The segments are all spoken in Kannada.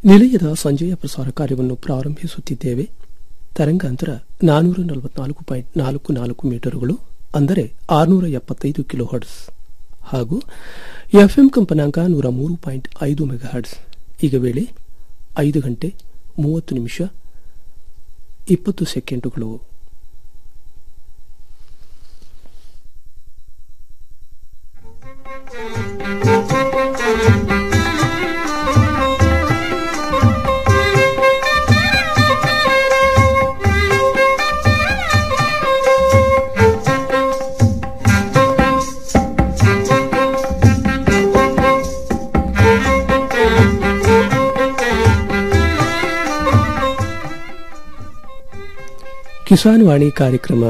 ನಿಲಯದ ಸಂಜೆಯ ಪ್ರಸಾರ ಕಾರ್ಯವನ್ನು ಪ್ರಾರಂಭಿಸುತ್ತಿದ್ದೇವೆ ತರಂಗಾಂತರ ನಾನೂರ ನಲವತ್ನಾಲ್ಕು ಪಾಯಿಂಟ್ ನಾಲ್ಕು ನಾಲ್ಕು ಮೀಟರುಗಳು ಅಂದರೆ ಆರುನೂರ ಎಪ್ಪತ್ತೈದು ಕಿಲೋ ಹರ್ಡ್ಸ್ ಹಾಗೂ ಎಫ್ಎಂ ಕಂಪನಾಂಕ ನೂರ ಮೂರು ಪಾಯಿಂಟ್ ಐದು ಮೆಗಾ ಹರ್ಡ್ಸ್ ಈಗ ವೇಳೆ ಐದು ಗಂಟೆ ಮೂವತ್ತು ನಿಮಿಷ ಇಪ್ಪತ್ತು ಸೆಕೆಂಡುಗಳು ಕಿಸಾನ್ ವಾಣಿ ಕಾರ್ಯಕ್ರಮ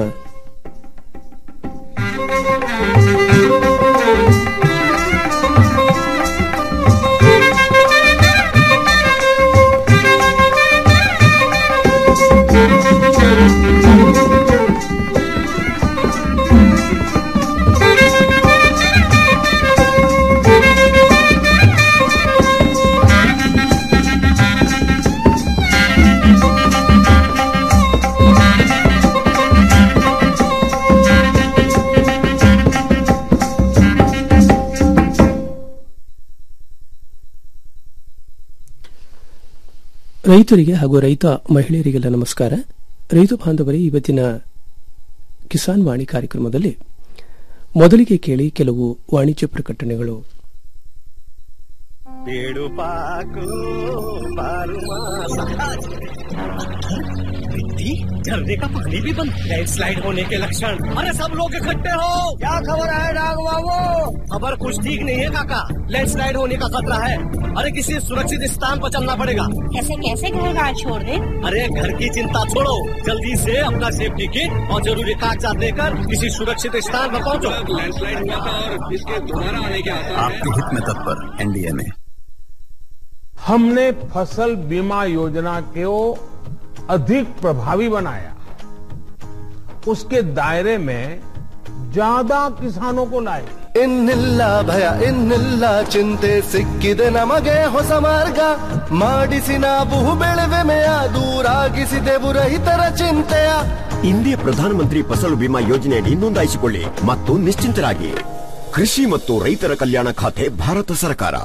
ರೈತರಿಗೆ ಹಾಗೂ ರೈತ ಮಹಿಳೆಯರಿಗೆಲ್ಲ ನಮಸ್ಕಾರ ರೈತ ಬಾಂಧವರೇ ಇವತ್ತಿನ ಕಿಸಾನ್ ವಾಣಿ ಕಾರ್ಯಕ್ರಮದಲ್ಲಿ ಮೊದಲಿಗೆ ಕೇಳಿ ಕೆಲವು ವಾಣಿಜ್ಯ ಪ್ರಕಟಣೆಗಳು पेड़ों पाको पारू मिट्टी झरने का पानी भी बंद लैंडस्लाइड होने के लक्षण अरे सब लोग इकट्ठे हो क्या खबर है डाग बाबू खबर कुछ ठीक नहीं है काका लैंडस्लाइड होने का खतरा है अरे किसी सुरक्षित स्थान पर चलना पड़ेगा ऐसे कैसे घर बार छोड़ दे अरे घर की चिंता छोड़ो जल्दी से अपना सेफ्टी किट और जरूरी कागजात लेकर किसी सुरक्षित स्थान पर पहुंचो लैंडस्लाइड हुआ था और इसके दोबारा आने के आसार हैं। आपके हित में तत्पर एनडीए में हमने फसल बीमा योजना को अधिक प्रभावी बनाया उसके दायरे में ज्यादा किसानों को लाए ಇನ್ನಿಲ್ಲ ಭಯ ಇನ್ನಿಲ್ಲ ಚಿಂತೆ ಸಿಕ್ಕಿದೆ ನಮಗೆ ಹೊಸ ಮಾರ್ಗ ಮಾಡಿಸಿ ನಾವು ಬೆಳೆವೆಮೆಯ ದೂರಾಗಿಸಿದೆವು ರೈತರ ಚಿಂತೆಯ ಇಂದಿಯ ಪ್ರಧಾನಮಂತ್ರಿ ಫಸಲು ಬಿಮಾ ಯೋಜನೆಯಡಿ ನೋಂದಾಯಿಸಿಕೊಳ್ಳಿ ಮತ್ತು ನಿಶ್ಚಿಂತರಾಗಿ ಕೃಷಿ ಮತ್ತು ರೈತರ ಕಲ್ಯಾಣ ಖಾತೆ ಭಾರತ ಸರ್ಕಾರ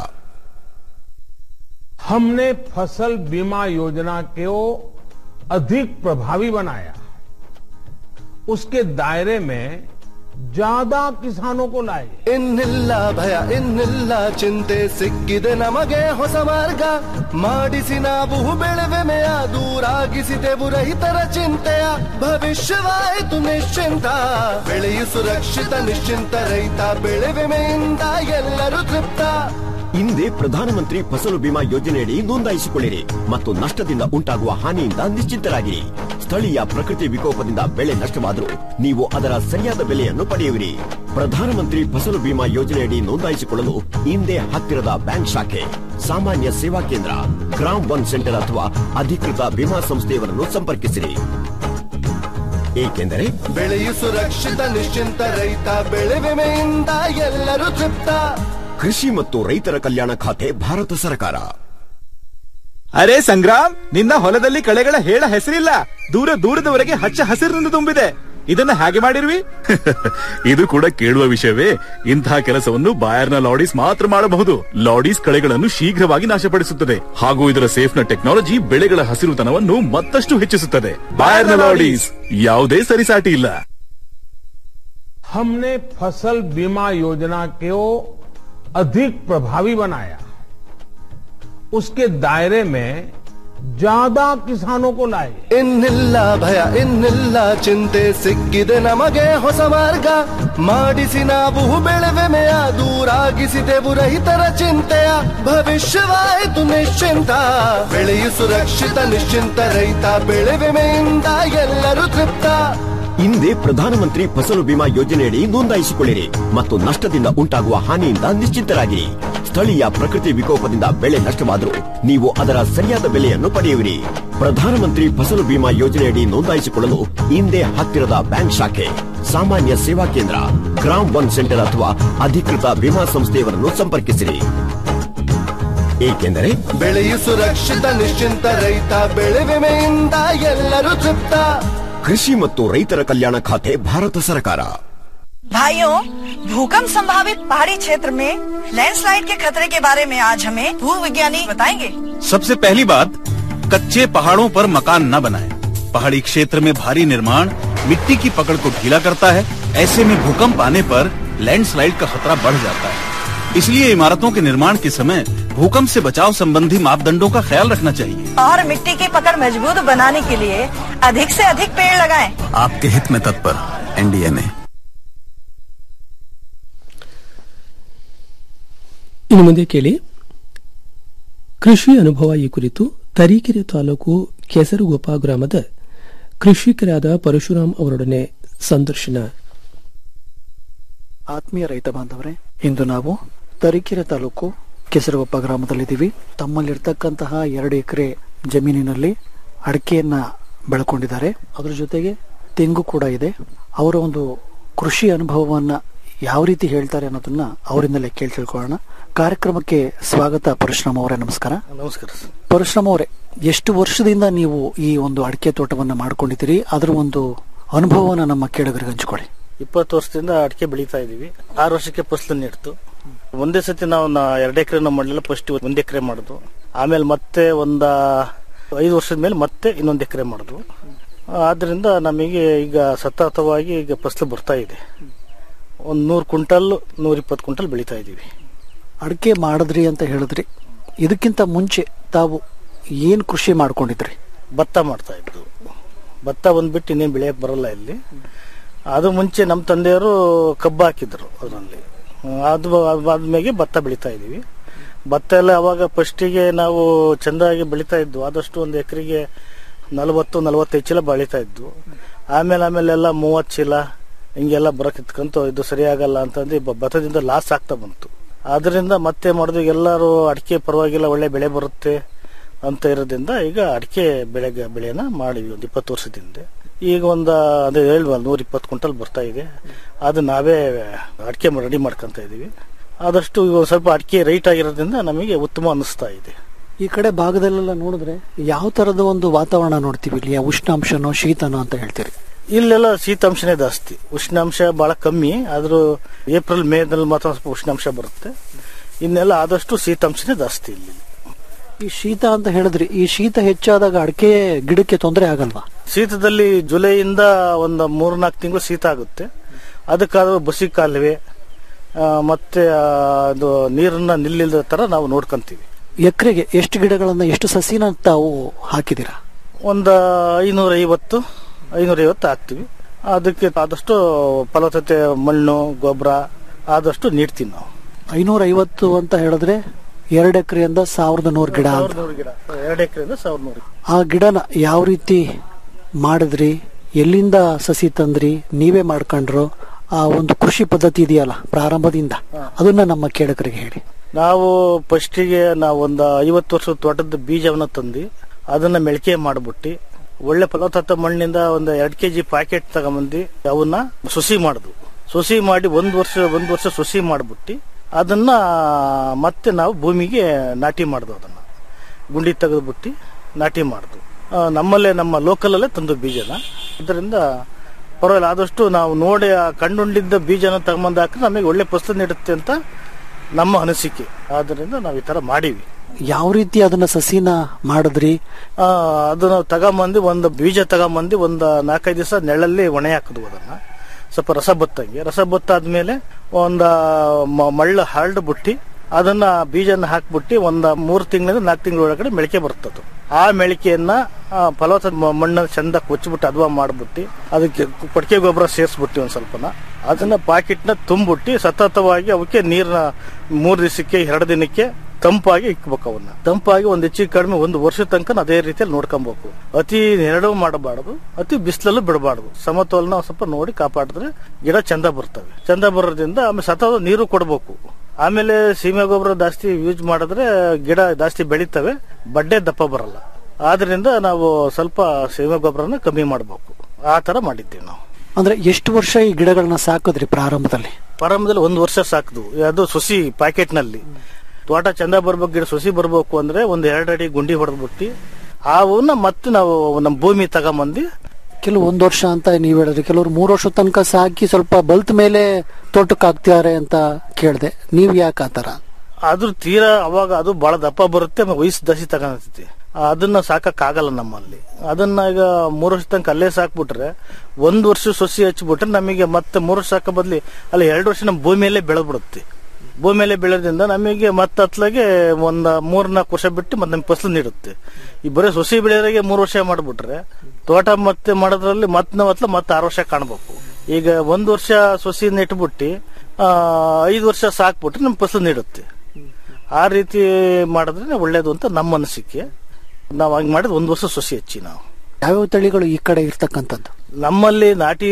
हमने फसल बीमा योजना को अधिक प्रभावी बनाया उसके दायरे में ज्यादा किसानों को लाए ಇನ್ನಿಲ್ಲ ಭಯ ಇನ್ನಿಲ್ಲ ಚಿಂತೆ ಸಿಕ್ಕಿದೆ ನಮಗೆ ಹೊಸ ಮಾರ್ಗ ಮಾಡಿಸಿ ನಾವು ಬೆಳೆವೆಮೆಯ ದೂರಾಗಿಸಿದೆವು ರೈತರ ಚಿಂತೆಯ ಭವಿಷ್ಯವಾಯಿತು ನಿಶ್ಚಿಂತ ಬೆಳೆಯು ಸುರಕ್ಷಿತ ನಿಶ್ಚಿಂತ ರೈತ ಬೆಳೆ ವಿಮೆಯಿಂದ ಎಲ್ಲರೂ ತೃಪ್ತ ಇಂದೇ ಪ್ರಧಾನಮಂತ್ರಿ ಫಸಲು ಬಿಮಾ ಯೋಜನೆಯಡಿ ನೋಂದಾಯಿಸಿಕೊಳ್ಳಿರಿ ಮತ್ತು ನಷ್ಟದಿಂದ ಉಂಟಾಗುವ ಹಾನಿಯಿಂದ ನಿಶ್ಚಿಂತರಾಗಿರಿ ಸ್ಥಳೀಯ ಪ್ರಕೃತಿ ವಿಕೋಪದಿಂದ ಬೆಳೆ ನಷ್ಟವಾದರೂ ನೀವು ಅದರ ಸರಿಯಾದ ಬೆಲೆಯನ್ನು ಪಡೆಯುವಿರಿ ಪ್ರಧಾನಮಂತ್ರಿ ಫಸಲು ಬಿಮಾ ಯೋಜನೆಯಡಿ ನೋಂದಾಯಿಸಿಕೊಳ್ಳಲು ಇಂದೇ ಹತ್ತಿರದ ಬ್ಯಾಂಕ್ ಶಾಖೆ ಸಾಮಾನ್ಯ ಸೇವಾ ಕೇಂದ್ರ ಗ್ರಾಮ್ ಒನ್ ಸೆಂಟರ್ ಅಥವಾ ಅಧಿಕೃತ ವಿಮಾ ಸಂಸ್ಥೆಯವರನ್ನು ಸಂಪರ್ಕಿಸಿರಿ ಏಕೆಂದರೆ ಬೆಳೆಯು ಸುರಕ್ಷಿತ ನಿಶ್ಚಿಂತ ರೈತ ಬೆಳೆ ವಿಮೆಯಿಂದ ಎಲ್ಲರೂ ತೃಪ್ತ ಕೃಷಿ ಮತ್ತು ರೈತರ ಕಲ್ಯಾಣ ಖಾತೆ ಭಾರತ ಸರ್ಕಾರ ಅರೆ ಸಂಗ್ರಾಮ್ ನಿನ್ನ ಹೊಲದಲ್ಲಿ ಕಳೆಗಳ ಹೇಳ ಹೆಸರಿಲ್ಲ ದೂರ ದೂರದವರೆಗೆ ಹಚ್ಚ ಹಸಿರಿನಿಂದ ತುಂಬಿದೆ ಇದನ್ನ ಹೇಗೆ ಮಾಡಿರ್ವಿ ಇದು ಕೂಡ ಕೇಳುವ ವಿಷಯವೇ ಇಂತಹ ಕೆಲಸವನ್ನು ಬಾಯರ್ನ ಲಾಡೀಸ್ ಮಾತ್ರ ಮಾಡಬಹುದು ಲಾಡೀಸ್ ಕಳೆಗಳನ್ನು ಶೀಘ್ರವಾಗಿ ನಾಶಪಡಿಸುತ್ತದೆ ಹಾಗೂ ಇದರ ಸೇಫ್ನ ಟೆಕ್ನಾಲಜಿ ಬೆಳೆಗಳ ಹಸಿರುತನವನ್ನು ಮತ್ತಷ್ಟು ಹೆಚ್ಚಿಸುತ್ತದೆ ಬಾಯರ್ನ ಲಾಡೀಸ್ ಯಾವುದೇ ಸರಿಸಾಟಿ ಇಲ್ಲ हमने फसल बीमा योजना को अधिक प्रभावी बनाया उसके दायरे में ज्यादा किसानों को लाए ಇನ್ನಿಲ್ಲ ಭಯ ಇನ್ನಿಲ್ಲ ಚಿಂತೆ ಸಿಕ್ಕಿದೆ ನಮಗೆ ಹೊಸ ಮಾರ್ಗ ಮಾಡಿಸಿ ನಾವು ಬೆಳೆ ವಿಮೆಯ ದೂರಾಗಿಸಿದೆವು ರೈತರ ಚಿಂತೆಯ ಭವಿಷ್ಯವಾಯಿತು ನಿಶ್ಚಿಂತ ಬೆಳೆಯು ಸುರಕ್ಷಿತ ನಿಶ್ಚಿಂತ ರೈತ ಬೆಳೆ ವಿಮೆಯಿಂದ ಎಲ್ಲರೂ ತೃಪ್ತ ಇಂದೇ ಪ್ರಧಾನಮಂತ್ರಿ ಫಸಲು ಬಿಮಾ ಯೋಜನೆಯಡಿ ನೋಂದಾಯಿಸಿಕೊಳ್ಳಿರಿ ಮತ್ತು ನಷ್ಟದಿಂದ ಉಂಟಾಗುವ ಹಾನಿಯಿಂದ ನಿಶ್ಚಿಂತರಾಗಿರಿ ಸ್ಥಳೀಯ ಪ್ರಕೃತಿ ವಿಕೋಪದಿಂದ ಬೆಳೆ ನಷ್ಟವಾದರೂ ನೀವು ಅದರ ಸರಿಯಾದ ಬೆಲೆಯನ್ನು ಪಡೆಯುವಿರಿ ಪ್ರಧಾನಮಂತ್ರಿ ಫಸಲು ಬಿಮಾ ಯೋಜನೆಯಡಿ ನೋಂದಾಯಿಸಿಕೊಳ್ಳಲು ಇಂದೇ ಹತ್ತಿರದ ಬ್ಯಾಂಕ್ ಶಾಖೆ ಸಾಮಾನ್ಯ ಸೇವಾ ಕೇಂದ್ರ ಗ್ರಾಮ್ ಒನ್ ಸೆಂಟರ್ ಅಥವಾ ಅಧಿಕೃತ ವಿಮಾ ಸಂಸ್ಥೆಯವರನ್ನು ಸಂಪರ್ಕಿಸಿರಿ ಏಕೆಂದರೆ ಬೆಳೆಯು ಸುರಕ್ಷಿತ ನಿಶ್ಚಿಂತ ರೈತ ಬೆಳೆ ವಿಮೆಯಿಂದ ಎಲ್ಲರೂ ತೃಪ್ತ ಕೃಷಿ ಮತ್ತು ರೈತರ ಕಲ್ಯಾಣ ಖಾತೆ ಭಾರತ ಸರ್ಕಾರ भाइयों भूकंप संभावित पहाड़ी क्षेत्र में लैंडस्लाइड के खतरे के बारे में आज हमें भू विज्ञानी बताएंगे सबसे पहली बात कच्चे पहाड़ों पर मकान न बनाएं। पहाड़ी क्षेत्र में भारी निर्माण मिट्टी की पकड़ को ढीला करता है ऐसे में भूकंप आने पर लैंडस्लाइड का खतरा बढ़ जाता है इसलिए इमारतों के निर्माण के समय भूकंप से बचाव संबंधी मापदंडों का ख्याल रखना चाहिए और मिट्टी की पकड़ मजबूत बनाने के लिए अधिक से अधिक पेड़ लगाएं। आपके हित में तत्पर एनडीएमए ಇನ್ನು ಮುಂದೆ ಕೇಳಿ ಕೃಷಿ ಅನುಭವ ಈ ಕುರಿತು ತರೀಕೆರೆ ತಾಲೂಕು ಕೆಸರುಗೊಪ್ಪ ಗ್ರಾಮದ ಕೃಷಿಕರಾದ ಪರಶುರಾಮ್ ಅವರೊಡನೆ ಸಂದರ್ಶನ ಆತ್ಮೀಯ ರೈತ ಬಾಂಧವರೇ ಇಂದು ನಾವು ತರೀಕೆರೆ ತಾಲೂಕು ಕೆಸರುಗೊಪ್ಪ ಗ್ರಾಮದಲ್ಲಿದ್ದೀವಿ ತಮ್ಮಲ್ಲಿರ್ತಕ್ಕಂತಹ ಎರಡು ಎಕರೆ ಜಮೀನಿನಲ್ಲಿ ಅಡಿಕೆಯನ್ನ ಬೆಳ್ಕೊಂಡಿದ್ದಾರೆ ಅದ್ರ ಜೊತೆಗೆ ತೆಂಗು ಕೂಡ ಇದೆ ಅವರ ಒಂದು ಕೃಷಿ ಅನುಭವವನ್ನ ಯಾವ ರೀತಿ ಹೇಳ್ತಾರೆ ಅನ್ನೋದನ್ನ ಅವರಿಂದಲೇ ಕೇಳಿ ತಿಳ್ಕೊಳ್ಳೋಣ ಕಾರ್ಯಕ್ರಮಕ್ಕೆ ಸ್ವಾಗತ ಪರಶುರಾಮ್ ಅವರೇ ನಮಸ್ಕಾರ ನಮಸ್ಕಾರ ಪರಶುರಾಮ್ ಅವರೇ ಎಷ್ಟು ವರ್ಷದಿಂದ ನೀವು ಈ ಒಂದು ಅಡಿಕೆ ತೋಟವನ್ನ ಮಾಡ್ಕೊಂಡಿದ್ದೀರಿ ಅದರ ಒಂದು ಅನುಭವವನ್ನ ನಮ್ಮ ಕೇಳುಗರಿಗೆ ಹಂಚಿಕೊಳ್ಳಿ ಇಪ್ಪತ್ತು ವರ್ಷದಿಂದ ಅಡಿಕೆ ಬೆಳೀತಾ ಇದೀವಿ ಆರು ವರ್ಷಕ್ಕೆ ಫಸಲು ನೀಡ್ತು ಒಂದೇ ಸತಿ ನಾವು ನಾ- ಎರಡು ಎಕರೆ ಮಾಡಲಿಲ್ಲ ಫಸ್ಟ್ ಒಂದ್ ಎಕರೆ ಮಾಡುದು ಆಮೇಲೆ ಮತ್ತೆ ಒಂದ ಐದು ವರ್ಷದ ಮೇಲೆ ಮತ್ತೆ ಇನ್ನೊಂದು ಎಕರೆ ಮಾಡುದು ಆದ್ರಿಂದ ನಮಗೆ ಈಗ ಸತತವಾಗಿ ಈಗ ಫಸಲು ಬರ್ತಾ ಇದೆ ಒಂದ್ ನೂರು ಕ್ವಿಂಟಲ್ ನೂರ ಇಪ್ಪತ್ತು ಕ್ವಿಂಟಲ್ ಬೆಳೀತಾ ಇದೀವಿ ಅಡಿಕೆ ಮಾಡಿದ್ರಿ ಅಂತ ಹೇಳಿದ್ರಿ ಇದಕ್ಕಿಂತ ಮುಂಚೆ ತಾವು ಏನ್ ಕೃಷಿ ಮಾಡ್ಕೊಂಡಿದ್ರಿ ಭತ್ತ ಮಾಡ್ತಾ ಇದ್ದು ಭತ್ತ ಒಂದ್ಬಿಟ್ಟು ಇನ್ನೇನು ಬೆಳೆಯಕ್ ಬರಲ್ಲ ಇಲ್ಲಿ ಅದು ಮುಂಚೆ ನಮ್ಮ ತಂದೆಯವರು ಕಬ್ಬು ಹಾಕಿದ್ರು ಅದರಲ್ಲಿ ಅದು ಆದ್ಮೇಲೆ ಭತ್ತ ಬೆಳೀತಾ ಇದೀವಿ ಭತ್ತ ಎಲ್ಲ ಅವಾಗ ಫಸ್ಟಿಗೆ ನಾವು ಚೆಂದಾಗಿ ಬೆಳೀತಾ ಇದ್ವು ಆದಷ್ಟು ಒಂದು ಎಕರೆಗೆ ನಲವತ್ತು ನಲವತ್ತೈದು ಚೀಲ ಬೆಳೀತಾ ಇದ್ವು ಆಮೇಲೆ ಆಮೇಲೆ ಎಲ್ಲ ಮೂವತ್ತು ಚೀಲ ಹಿಂಗೆಲ್ಲ ಬರಕ್ ಇತ್ಕಂತು ಇದು ಸರಿಯಾಗಲ್ಲ ಅಂತಂದು ಬ- ಭತ್ತದಿಂದ ಲಾಸ್ ಆಗ್ತಾ ಬಂತು ಆದ್ರಿಂದ ಮತ್ತೆ ಮಾಡಿದ್ವಿ ಎಲ್ಲರೂ ಅಡಿಕೆ ಪರವಾಗಿಲ್ಲ ಒಳ್ಳೆ ಬೆಳೆ ಬರುತ್ತೆ ಅಂತ ಇರೋದ್ರಿಂದ ಈಗ ಅಡಿಕೆ ಬೆಳೆಗೆ ಬೆಳೆಯನ್ನ ಮಾಡಿವಿ ಒಂದು ಇಪ್ಪತ್ತು ವರ್ಷದಿಂದ ಈಗ ಒಂದು ಅದೇ ಹೇಳ್ವಲ್ಲ ನೂರ ಇಪ್ಪತ್ತು ಕ್ವಿಂಟಲ್ ಬರ್ತಾ ಇದೆ ಅದು ನಾವೇ ಅಡಿಕೆ ರೆಡಿ ಮಾಡ್ಕೊಂತ ಇದೀವಿ ಆದಷ್ಟು ಈಗ ಒಂದ್ ಸ್ವಲ್ಪ ಅಡಿಕೆ ರೈಟ್ ಆಗಿರೋದ್ರಿಂದ ನಮಗೆ ಉತ್ತಮ ಅನಿಸ್ತಾ ಇದೆ ಈ ಕಡೆ ಭಾಗದಲ್ಲೆಲ್ಲ ನೋಡಿದ್ರೆ ಯಾವ ತರದ ಒಂದು ವಾತಾವರಣ ನೋಡ್ತೀವಿ ಇಲ್ಲಿ ಉಷ್ಣಾಂಶನೋ ಶೀತನೋ ಅಂತ ಹೇಳ್ತೀರಿ ಇಲ್ಲೆಲ್ಲ ಶೀತಾಂಶನೇ ಜಾಸ್ತಿ ಉಷ್ಣಾಂಶ ಬಹಳ ಕಮ್ಮಿ ಆದ್ರೂ ಏಪ್ರಿಲ್ ಮೇದಲ್ಲಿ ಮಾತ್ರ ಸ್ವಲ್ಪ ಉಷ್ಣಾಂಶ ಬರುತ್ತೆ ಇನ್ನೆಲ್ಲ ಆದಷ್ಟು ಶೀತಾಂಶನೇ ಜಾಸ್ತಿ ಇಲ್ಲಿ ಈ ಶೀತ ಅಂತ ಹೇಳಿದ್ರಿ ಈ ಶೀತ ಹೆಚ್ಚಾದಾಗ ಅಡಿಕೆ ಗಿಡಕ್ಕೆ ತೊಂದರೆ ಆಗಲ್ವಾ ಶೀತದಲ್ಲಿ ಜುಲೈಯಿಂದ ಒಂದು ಮೂರ್ನಾಲ್ಕು ತಿಂಗಳು ಶೀತ ಆಗುತ್ತೆ ಅದಕ್ಕಾದ ಬಸಿ ಕಾಲುವೆ ಆ, ಮತ್ತೆ ಆ, ಅದು ನೀರನ್ನ ನಿಲ್ಲಿಲ್ಲದ ತರ ನಾವು ನೋಡ್ಕೊಂತೀವಿ ಎಕರೆಗೆ ಎಷ್ಟು ಗಿಡಗಳನ್ನ ಎಷ್ಟು ಸಸಿನ ತಾವು ಹಾಕಿದ್ದೀರಾ ಒಂದು ಐನೂರ ಐವತ್ತು ಐನೂರ ಐವತ್ತು ಹಾಕ್ತಿವಿ ಅದಕ್ಕೆ ಆದಷ್ಟು ಫಲವತ್ತತೆ ಮಣ್ಣು ಗೊಬ್ಬರ ಆದಷ್ಟು ನೀಡ್ತೀವಿ ನಾವು ಐನೂರ ಐವತ್ತು ಅಂತ ಹೇಳಿದ್ರೆ ಎರಡು ಎಕರೆಯಿಂದ ಸಾವಿರದ ನೂರು ಗಿಡ ಅಂತ ಸಾವಿರದ ನೂರು ಗಿಡ ಎರಡು ಎಕರೆಯಿಂದ ಸಾವಿರದ ನೂರು ಆ ಗಿಡನ ಯಾವ ರೀತಿ ಮಾಡಿದ್ರಿ ಎಲ್ಲಿಂದ ಸಸಿ ತಂದ್ರಿ ನೀವೇ ಮಾಡ್ಕೊಂಡ್ರು ಆ ಒಂದು ಕೃಷಿ ಪದ್ಧತಿ ಇದೆಯಲ್ಲ ಪ್ರಾರಂಭದಿಂದ ಅದನ್ನ ನಮ್ಮ ಕೇಳಕರಿಗೆ ಹೇಳಿ ನಾವು ಫಸ್ಟಿಗೆ ನಾವು ಒಂದು ಐವತ್ತು ವರ್ಷದ ತೋಟದ ಬೀಜವನ್ನ ತಂದು ಅದನ್ನ ಮೆಳಕೆ ಮಾಡ್ಬಿಟ್ಟು ಒಳ್ಳೆ ಫಲವತ್ತತೆ ಮಣ್ಣಿಂದ ಒಂದು ಎರಡ್ ಕೆಜಿ ಪ್ಯಾಕೆಟ್ ತಗೊಂಬಂದು ಅವನ್ನ ಸುಸಿ ಮಾಡುದು ಸುಸಿ ಮಾಡಿ ಒಂದ್ ವರ್ಷ ಒಂದ್ ವರ್ಷ ಸುಸಿ ಮಾಡ್ಬಿಟ್ಟು ಅದನ್ನ ಮತ್ತೆ ನಾವು ಭೂಮಿಗೆ ನಾಟಿ ಮಾಡುದು ಅದನ್ನ ಗುಂಡಿ ತೆಗೆದ್ಬಿಟ್ಟು ನಾಟಿ ಮಾಡುದು ಆ, ನಮ್ಮಲ್ಲೇ ನಮ್ಮ ಲೋಕಲಲ್ಲೇ ತಂದು ಬೀಜನ ಅದರಿಂದ ಪರವಾಗಿಲ್ಲ ಆದಷ್ಟು ನಾವು ನೋಡಿ ಆ ಕಂಡುಂಡಿದ್ದ ಬೀಜನ ತಗೊಂಬಂದು ಹಾಕಿದ್ರೆ ನಮಗೆ ಒಳ್ಳೆ ಫಸಲು ನೀಡುತ್ತೆ ಅಂತ ನಮ್ಮ ಅನಿಸಿಕೆ ಆದ್ದರಿಂದ ನಾವು ಈ ತರ ಮಾಡೀವಿ ಯಾವ ರೀತಿ ಅದನ್ನ ಸಸಿನ ಮಾಡಿದ್ರಿ ಆ, ಅದನ್ನ ತಗೊಂಬಂದು ಒಂದು ಬೀಜ ತಗೊಂಬಂದು ಒಂದು ನಾಲ್ಕೈದು ದಿವಸ ನೆಳಲ್ಲಿ ಒಣೆ ಹಾಕಿದ್ವು ಅದನ್ನ ಸ್ವಲ್ಪ ರಸ ಬತ್ತಂಗೆ ರಸ ಬತ್ತಾದ್ಮೇಲೆ ಒಂದ ಮ- ಮಳ್ಳ ಹರಡು ಬಿಟ್ಟು ಅದನ್ನ ಬೀಜನ ಹಾಕ್ಬಿಟ್ಟು ಒಂದ ಮೂರು ತಿಂಗಳಿಂದ ನಾಲ್ಕು ತಿಂಗಳ ಒಳಗಡೆ ಮೆಳಿಕೆ ಬರ್ತದೆ ಆ ಮೆಳಿಕೆಯನ್ನ ಆ, ಫಲವತ್ತ ಮ- ಮಣ್ಣನ್ನ ಚಂದ ಕೊಚ್ಚಿಬಿಟ್ಟು ಅದ್ವಾ ಮಾಡ್ಬಿಟ್ಟು ಅದಕ್ಕೆ ಕೊಟ್ಟಿಗೆ ಗೊಬ್ಬರ ಸೇರಿಸ್ಬಿಟ್ಟು ಒಂದ್ ಸ್ವಲ್ಪನ ಅದನ್ನ ಪಾಕೆಟ್ನ ತುಂಬಿಟ್ಟು ಸತತವಾಗಿ ಅವಕ್ಕೆ ನೀರ್ನ ಮೂರು ದಿವಸಕ್ಕೆ ಎರಡು ದಿನಕ್ಕೆ ತಂಪಾಗಿ ಇಕ್ಬೇಕು ಅವನ್ನ ತಂಪಾಗಿ ಒಂದ್ ಹೆಚ್ಚಿಗೆ ಕಡಿಮೆ ಒಂದು ವರ್ಷ ತನಕ ಅದೇ ರೀತಿಯಲ್ಲಿ ನೋಡ್ಕೊಬೇಕು ಅತಿ ನೆರಳು ಮಾಡಬಾರದು ಅತಿ ಬಿಸಿಲಲ್ಲೂ ಬಿಡಬಾರದು ಸಮತೋಲನ ಒಂದ್ ಸ್ವಲ್ಪ ನೋಡಿ ಕಾಪಾಡಿದ್ರೆ ಗಿಡ ಚಂದ ಬರ್ತವೆ ಚಂದ ಬರೋದ್ರಿಂದ ಆಮೇಲೆ ಸತತ ನೀರು ಕೊಡ್ಬೇಕು ಆಮೇಲೆ ಸೀಮೆ ಗೊಬ್ಬರ ಜಾಸ್ತಿ ಯೂಸ್ ಮಾಡಿದ್ರೆ ಗಿಡ ಜಾಸ್ತಿ ಬೆಳಿತವೆ ಬಡ್ಡೆ ದಪ್ಪ ಬರಲ್ಲ ಆದ್ರಿಂದ ನಾವು ಸ್ವಲ್ಪ ಸೀಮೆ ಗೊಬ್ಬರನ ಕಮ್ಮಿ ಮಾಡಬೇಕು ಆ ತರ ಮಾಡಿದ್ದೀವಿ ನಾವು ಅಂದ್ರೆ ಎಷ್ಟು ವರ್ಷ ಈ ಗಿಡಗಳನ್ನ ಸಾಕಿದ್ರಿ ಪ್ರಾರಂಭದಲ್ಲಿ ಪ್ರಾರಂಭದಲ್ಲಿ ಒಂದು ವರ್ಷ ಸಾಕದು ಅದು ಸುಸಿ ಪ್ಯಾಕೆಟ್ ನಲ್ಲಿ ತೋಟ ಚಂದ ಬರ್ಬೇಕು ಗಿಡ ಸೊಸಿ ಬರ್ಬೇಕು ಅಂದ್ರೆ ಒಂದ್ ಎರಡು ಅಡಿ ಗುಂಡಿ ಹೊಡೆದ್ಬಿಟ್ಟು ಅವನ್ನ ಮತ್ತೆ ನಾವು ನಮ್ಮ ಭೂಮಿ ತಗೊಂಬಂದು ಕೆಲವು ಒಂದ್ ವರ್ಷ ಅಂತ ನೀವ್ ಹೇಳಿದ್ರಿ ಕೆಲವರು ಮೂರ್ ವರ್ಷ ತನಕ ಸಾಕಿ ಸ್ವಲ್ಪ ಬಲ್ತ್ ಮೇಲೆ ತೋಟಕ್ಕೆ ಹಾಕ್ತಿದ್ದಾರೆ ಅಂತ ಕೇಳ್ದೆ ನೀವ್ ಯಾಕೆ ಆತರ ಅದ್ರ ತೀರಾ ಅವಾಗ ಅದು ಬಹಳ ದಪ್ಪ ಬರುತ್ತೆ ಆಮೇಲೆ ವಯಸ್ಸು ದಸಿ ತಗೊಂತೈತಿ ಅದನ್ನ ಸಾಕಕ್ ಆಗಲ್ಲ ನಮ್ಮಲ್ಲಿ ಅದನ್ನ ಈಗ ಮೂರು ವರ್ಷ ತನಕ ಅಲ್ಲೇ ಸಾಕ್ಬಿಟ್ರೆ ಒಂದ್ ವರ್ಷ ಸೊಸಿ ಹಚ್ಬಿಟ್ರೆ ನಮಗೆ ಮತ್ತೆ ಮೂರು ವರ್ಷ ಸಾಕ ಬದ್ಲಿ ಅಲ್ಲಿ ಎರಡು ವರ್ಷ ನಮ್ಮ ಭೂಮಿಯಲ್ಲೇ ಬೆಳೆದ್ಬಿಡುತ್ತೆ ಭೂಮಿಯಲ್ಲೇ ಬೆಳೆದ್ರಿಂದ ನಮಗೆ ಮತ್ತೆ ಹತ್ಲಾಗೆ ಒಂದ್ ಮೂರ್ ನಾಲ್ಕು ವರ್ಷ ಬಿಟ್ಟು ಮತ್ತೆ ನಮ್ಗೆ ಫಸಲು ನೀಡುತ್ತೆ ಈ ಬರೀ ಸೊಸಿ ಬೆಳೆಯೋರಿಗೆ ಮೂರು ವರ್ಷ ಮಾಡ್ಬಿಟ್ರೆ ತೋಟ ಮತ್ತೆ ಮಾಡೋದ್ರಲ್ಲಿ ಮತ್ತೆ ನಾವು ಹತ್ಲ ಮತ್ತೆ ಆರು ವರ್ಷ ಕಾಣ್ಬೇಕು ಈಗ ಒಂದ್ ವರ್ಷ ಸೊಸಿ ನೆಟ್ಬಿಟ್ಟು ಆ, ಐದು ವರ್ಷ ಸಾಕ್ಬಿಟ್ರೆ ನಮ್ಗೆ ಫಸಲು ನೀಡುತ್ತೆ ಆ ರೀತಿ ಮಾಡಿದ್ರೆ ಒಳ್ಳೇದು ಅಂತ ನಮ್ಮ ಅನಿಸಿಕೆ ನಾವು ಹಂಗೆ ಮಾಡಿದ್ರೆ ಒಂದು ವರ್ಷ ಸೊಸಿ ಹಚ್ಚಿ ನಾವು ಯಾವ್ಯಾವ ತಳಿಗಳು ಈ ಕಡೆ ಇರ್ತಕ್ಕಂಥದ್ದು ನಮ್ಮಲ್ಲಿ ನಾಟಿ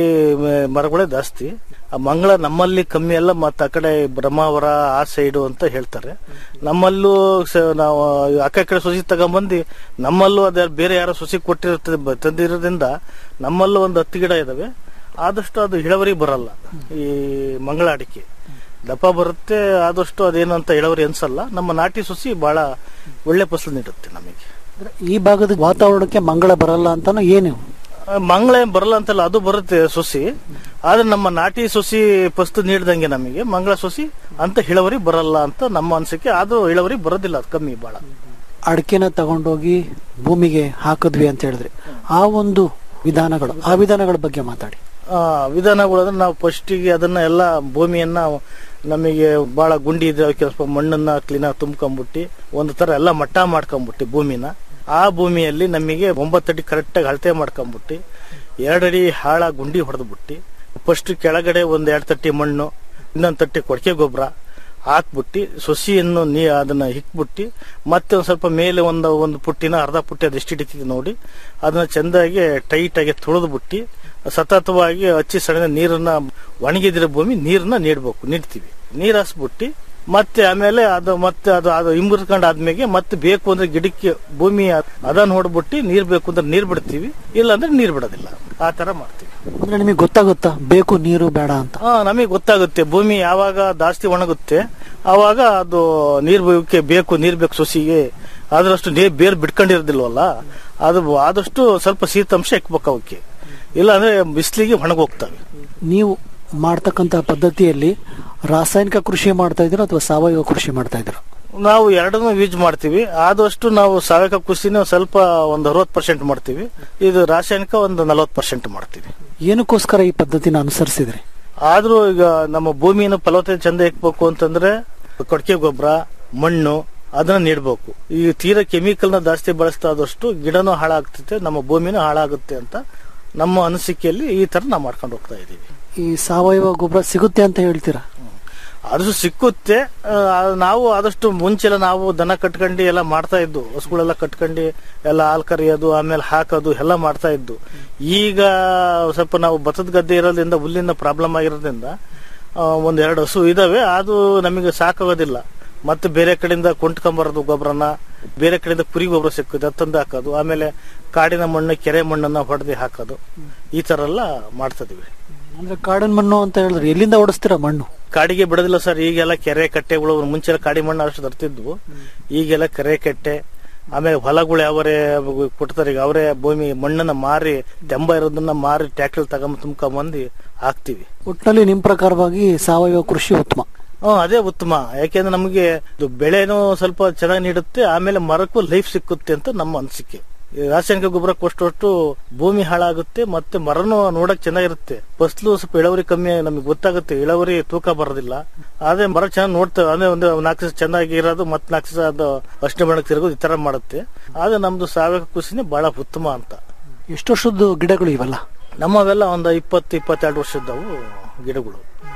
ಮ- ಮರಗಳೇ ಜಾಸ್ತಿ ಆ ಮಂಗಳ ನಮ್ಮಲ್ಲಿ ಕಮ್ಮಿ ಅಲ್ಲ ಮತ್ತೆ ಆ ಕಡೆ ಬ್ರಹ್ಮಾವರ ಆ ಸೈಡು ಅಂತ ಹೇಳ್ತಾರೆ ನಮ್ಮಲ್ಲೂ ಸ- ನಾವು ಆ ಕಡೆ ಕಡೆ ಸೊಸಿ ತಗೊಂಬಂದು ನಮ್ಮಲ್ಲೂ ಅದೇ ಬೇರೆ ಯಾರೋ ಸೊಸಿ ಕೊಟ್ಟಿರ್ತದೆ ಬ- ತಂದಿರೋದ್ರಿಂದ ನಮ್ಮಲ್ಲೂ ಒಂದು ಹತ್ತು ಗಿಡ ಇದಾವೆ ಆದಷ್ಟು ಅದು ಇಳುವರಿ ಬರಲ್ಲ ಈ ಮಂಗಳ ಅಡಿಕೆ ದಪ್ಪ ಬರುತ್ತೆ ಆದಷ್ಟು ಅದೇನು ಅಂತ ಇಳುವರಿ ಅನ್ಸಲ್ಲ ನಮ್ಮ ನಾಟಿ ಸೊಸಿ ಬಹಳ ಒಳ್ಳೆ ಫಸಲು ನೀಡುತ್ತೆ ನಮಗೆ ಈ ಭಾಗದ ವಾತಾವರಣಕ್ಕೆ ಮಂಗಳ ಬರಲ್ಲ ಅಂತಾನು ಏನು ಆ, ಮಂಗಳ ಏನ್ ಬರಲ್ಲ ಅಂತಲ್ಲ ಅದು ಬರುತ್ತೆ ಸೊಸಿ ಆದ್ರೆ ನಮ್ಮ ನಾಟಿ ಸೊಸಿ ಫಸ್ಟ್ ನೀಡ್ದಂಗೆ ನಮಗೆ ಮಂಗಳ ಸೊಸಿ ಅಂತ ಇಳುವರಿ ಬರಲ್ಲ ಅಂತ ನಮ್ಮ ಅನ್ಸಿಕೆ ಆದ್ರೂ ಇಳುವರಿ ಬರೋದಿಲ್ಲ ಅದು ಕಮ್ಮಿ ಬಹಳ ಅಡಿಕೆನ ತಗೊಂಡೋಗಿ ಭೂಮಿಗೆ ಹಾಕಿದ್ವಿ ಅಂತ ಹೇಳಿದ್ರಿ ಆ ಒಂದು ವಿಧಾನಗಳು ಆ ವಿಧಾನಗಳ ಬಗ್ಗೆ ಮಾತಾಡಿ ಆ, ವಿಧಾನಗಳು ಅಂದ್ರೆ ನಾವು ಫಸ್ಟಿಗೆ ಅದನ್ನ ಎಲ್ಲ ಭೂಮಿಯನ್ನ ನಮಗೆ ಬಹಳ ಗುಂಡಿ ಇದೆ ಅದಕ್ಕೆ ಸ್ವಲ್ಪ ಮಣ್ಣನ್ನ ಕ್ಲೀನ್ ಆಗಿ ತುಂಬ್ಕೊಂಡ್ಬಿಟ್ಟು ಒಂದು ತರ ಎಲ್ಲ ಮಟ್ಟ ಮಾಡ್ಕೊಂಡ್ಬಿಟ್ಟು ಭೂಮಿನ ಆ ಭೂಮಿಯಲ್ಲಿ ನಮಗೆ ಒಂಬತ್ತಡಿ ಕರೆಕ್ಟಾಗಿ ಅಳತೆ ಮಾಡ್ಕೊಂಡ್ಬಿಟ್ಟು ಎರಡಡಿ ಹಾಳ ಗುಂಡಿ ಹೊಡೆದ್ಬಿಟ್ಟು ಫಸ್ಟ್ ಕೆಳಗಡೆ ಒಂದ್ ಎರಡು ತಟ್ಟಿ ಮಣ್ಣು ಇನ್ನೊಂದು ತಟ್ಟಿ ಕೊಡಕೆ ಗೊಬ್ಬರ ಹಾಕ್ಬಿಟ್ಟು ಸೊಸಿಯನ್ನು ನೀ ಅದನ್ನ ಹಿಕ್ಬಿಟ್ಟು ಮತ್ತೆ ಒಂದ್ ಸ್ವಲ್ಪ ಮೇಲೆ ಒಂದು ಒಂದು ಪುಟ್ಟಿನ ಅರ್ಧ ಪುಟ್ಟಿ ಅದು ಎಷ್ಟು ಹಿಡಿತಿದೆ ನೋಡಿ ಅದನ್ನ ಚೆಂದಾಗಿ ಟೈಟ್ ಆಗಿ ತುಳಿದ್ಬಿಟ್ಟು ಸತತವಾಗಿ ಹಚ್ಚಿ ಸಣ್ಣ ನೀರನ್ನ ಒಣಗಿದಿರೋ ಭೂಮಿ ನೀರನ್ನ ನೀಡ್ಬೇಕು ನೀಡ್ತೀವಿ ನೀರ್ ಹಾಸ್ಬಿಟ್ಟು ಮತ್ತೆ ಆಮೇಲೆ ಅದು ಮತ್ತೆ ಅದು ಅದು ಹಿಂಬರ್ಸ್ಕೊಂಡ್ ಆದ್ಮೇಲೆ ಮತ್ತೆ ಬೇಕು ಅಂದ್ರೆ ಗಿಡಕ್ಕೆ ಭೂಮಿ ಅದ ನೋಡ್ಬಿಟ್ಟು ನೀರ್ ಬೇಕು ಅಂದ್ರೆ ನೀರ್ ಬಿಡ್ತೀವಿ ಇಲ್ಲ ಅಂದ್ರೆ ನೀರ್ ಬಿಡೋದಿಲ್ಲ ಆ ತರ ಮಾಡ್ತೀವಿ ಅಂದ್ರೆ ನಿಮಗೆ ಗೊತ್ತಾಗುತ್ತಾ ಬೇಕು ನೀರು ಬೇಡ ಅಂತ ಹಾ ನಮಗೆ ಗೊತ್ತಾಗುತ್ತೆ ಭೂಮಿ ಯಾವಾಗ ಜಾಸ್ತಿ ಒಣಗುತ್ತೆ ಆವಾಗ ಅದು ನೀರ್ ಬೇಕೆ ಬೇಕು ನೀರ್ ಬೇಕು ಸೊಸಿಗೆ ಆದ್ರಷ್ಟು ನೀರ್ ಬೇರ್ ಬಿಡ್ಕೊಂಡಿರೋದಿಲ್ವಲ್ಲ ಅದು ಆದಷ್ಟು ಸ್ವಲ್ಪ ಶೀತಾಂಶ ಇಕ್ಬೇಕು ಅವಕ್ಕೆ ಇಲ್ಲ ಅಂದ್ರೆ ಬಿಸಿಲಿಗೆ ಒಣಗೋಗ್ತವೆ ನೀವು ಮಾಡ್ತಕ್ಕಂತ ಪದ್ಧತಿಯಲ್ಲಿ ರಾಸಾಯನಿಕ ಕೃಷಿ ಮಾಡ್ತಾ ಇದ್ದೀರಾ ಅಥವಾ ಸಾವಯವ ಕೃಷಿ ಮಾಡ್ತಾ ಇದ್ದೀರಾ ನಾವು ಎರಡನ್ನೂ ಯೂಸ್ ಮಾಡ್ತೀವಿ ಆದಷ್ಟು ನಾವು ಸಾವಯವ ಕೃಷಿನ ಸ್ವಲ್ಪ ಒಂದು ಅರವತ್ ಪರ್ಸೆಂಟ್ ಮಾಡ್ತೀವಿ ಇದು ರಾಸಾಯನಿಕ ಒಂದು ನಲವತ್ ಪರ್ಸೆಂಟ್ ಮಾಡ್ತೀವಿ ಏನಕ್ಕೋಸ್ಕರ ಈ ಪದ್ಧತಿನ ಅನುಸರಿಸಿದ್ರಿ ಆದ್ರೂ ಈಗ ನಮ್ಮ ಭೂಮಿಯನ್ನು ಫಲವತ್ತತೆ ಚಂದ ಇಕ್ಬೇಕು ಅಂತಂದ್ರೆ ಕೊಡಕೆ ಗೊಬ್ಬರ ಮಣ್ಣು ಅದನ್ನ ನೀಡ್ಬೇಕು ಈ ತೀರಾ ಕೆಮಿಕಲ್ ನ ಜಾಸ್ತಿ ಬಳಸ್ತಾ ಆದಷ್ಟು ಗಿಡನೂ ಹಾಳಾಗ್ತೈತೆ ನಮ್ಮ ಭೂಮಿನೂ ಹಾಳಾಗುತ್ತೆ ಅಂತ ನಮ್ಮ ಅನಿಸಿಕೆಯಲ್ಲಿ ಈ ತರ ನಾವು ಮಾಡ್ಕೊಂಡು ಹೋಗ್ತಾ ಇದೀವಿ ಈ ಸಾವಯವ ಗೊಬ್ಬರ ಸಿಗುತ್ತೆ ಅಂತ ಹೇಳ್ತೀರಾ ಆದಷ್ಟು ಸಿಕ್ಕುತ್ತೆ ಆ, ನಾವು ಆದಷ್ಟು ಮುಂಚೆಲ್ಲ ನಾವು ದನ ಕಟ್ಕೊಂಡು ಎಲ್ಲ ಮಾಡ್ತಾ ಇದ್ದು ಹಸುಗಳೆಲ್ಲ ಕಟ್ಕೊಂಡು ಎಲ್ಲ ಹಾಲು ಕರಿಯೋದು ಆಮೇಲೆ ಹಾಕೋದು ಎಲ್ಲ ಮಾಡ್ತಾ ಇದ್ದು ಈಗ ಸ್ವಲ್ಪ ನಾವು ಭತ್ತದ ಗದ್ದೆ ಇರೋದ್ರಿಂದ ಹುಲ್ಲಿನ ಪ್ರಾಬ್ಲಮ್ ಆಗಿರೋದ್ರಿಂದ ಆ, ಒಂದ್ ಎರಡು ಹಸು ಇದಾವೆ ಅದು ನಮಗೆ ಸಾಕಾಗೋದಿಲ್ಲ ಮತ್ತೆ ಬೇರೆ ಕಡೆಯಿಂದ ಕೊಂಡ್ಕೊಂಬರೋದು ಗೊಬ್ಬರನ ಬೇರೆ ಕಡೆಯಿಂದ ಕುರಿ ಗೊಬ್ಬರ ಸಿಕ್ಕುತ್ತೆ ಅದು ತಂದು ಹಾಕೋದು ಆಮೇಲೆ ಕಾಡಿನ ಮಣ್ಣು ಕೆರೆ ಮಣ್ಣನ್ನ ಹೊಡೆದು ಹಾಕೋದು ಈ ತರ ಎಲ್ಲ ಮಾಡ್ತಾ ಇದೀವಿ ಅಂದ್ರೆ ಕಾಡಿನ ಮಣ್ಣು ಅಂತ ಹೇಳಿದ್ರೆ ಎಲ್ಲಿಂದ ಓಡಿಸ್ತೀರಾ ಮಣ್ಣು ಕಾಡಿಗೆ ಬಿಡೋದಿಲ್ಲ ಸರ್ ಈಗೆಲ್ಲ ಕೆರೆ ಕಟ್ಟೆಗಳು ಮುಂಚೆ ಕಾಡಿ ಮಣ್ಣು ಅಷ್ಟು ತರ್ತಿದ್ವು ಈಗೆಲ್ಲ ಕೆರೆ ಕಟ್ಟೆ ಆಮೇಲೆ ಹೊಲಗಳು ಯಾವರೇ ಕೊಡ್ತಾರೆ ಈಗ ಅವರೇ ಭೂಮಿ ಮಣ್ಣನ್ನ ಮಾರಿ ತೆಂಬ ಇರೋದನ್ನ ಮಾರಿ ಟ್ಯಾಕ್ಟರ್ ತಗೊಂಡ್ ತುಂಬ್ಕೊಂಬಂದು ಹಾಕ್ತಿವಿ ಒಟ್ಟಿನಲ್ಲಿ ನಿಮ್ ಪ್ರಕಾರವಾಗಿ ಸಾವಯವ ಕೃಷಿ ಉತ್ತಮ ಹ್ಮ್ ಅದೇ ಉತ್ತಮ ಯಾಕೆಂದ್ರೆ ನಮಗೆ ಇದು ಬೆಳೆನೂ ಸ್ವಲ್ಪ ಚೆನ್ನಾಗಿ ನೀಡುತ್ತೆ ಆಮೇಲೆ ಮರಕ್ಕೂ ಲೈಫ್ ಸಿಕ್ಕುತ್ತೆ ಅಂತ ನಮ್ಮ ಅನಿಸಿಕೆ ಈ ರಾಸಾಯನಿಕ ಗೊಬ್ಬರ ಕೊಟ್ಟಷ್ಟು ಭೂಮಿ ಹಾಳಾಗುತ್ತೆ ಮತ್ತೆ ಮರನು ನೋಡಕ್ ಚೆನ್ನಾಗಿರುತ್ತೆ ಫಸ್ಲು ಸ್ವಲ್ಪ ಇಳುವರಿ ಕಮ್ಮಿ ನಮಗೆ ಗೊತ್ತಾಗುತ್ತೆ ಇಳುವರಿ ತೂಕ ಬರೋದಿಲ್ಲ ಆದ್ರೆ ಮರ ಚೆನ್ನಾಗಿ ನೋಡ್ತೇವೆ ಅಂದ್ರೆ ಒಂದು ನಾಲ್ಕು ದಿವಸ ಚೆನ್ನಾಗಿ ಇರೋದು ಮತ್ತೆ ನಾಲ್ಕು ದಿವಸ ಅದು ಅಷ್ಟೇ ಮಾಡಕ್ ತಿರುಗೋದು ಈ ತರ ಮಾಡುತ್ತೆ ಆದ್ರೆ ನಮ್ದು ಸಾವಯವ ಕೃಷಿನೇ ಬಹಳ ಉತ್ತಮ ಅಂತ ಎಷ್ಟು ವರ್ಷದ ಗಿಡಗಳು ಇವೆಲ್ಲ ನಮ್ಮವೆಲ್ಲ ಒಂದು ಇಪ್ಪತ್ತು ಇಪ್ಪತ್ತೆರಡು ವರ್ಷದವು ಗಿಡಗಳು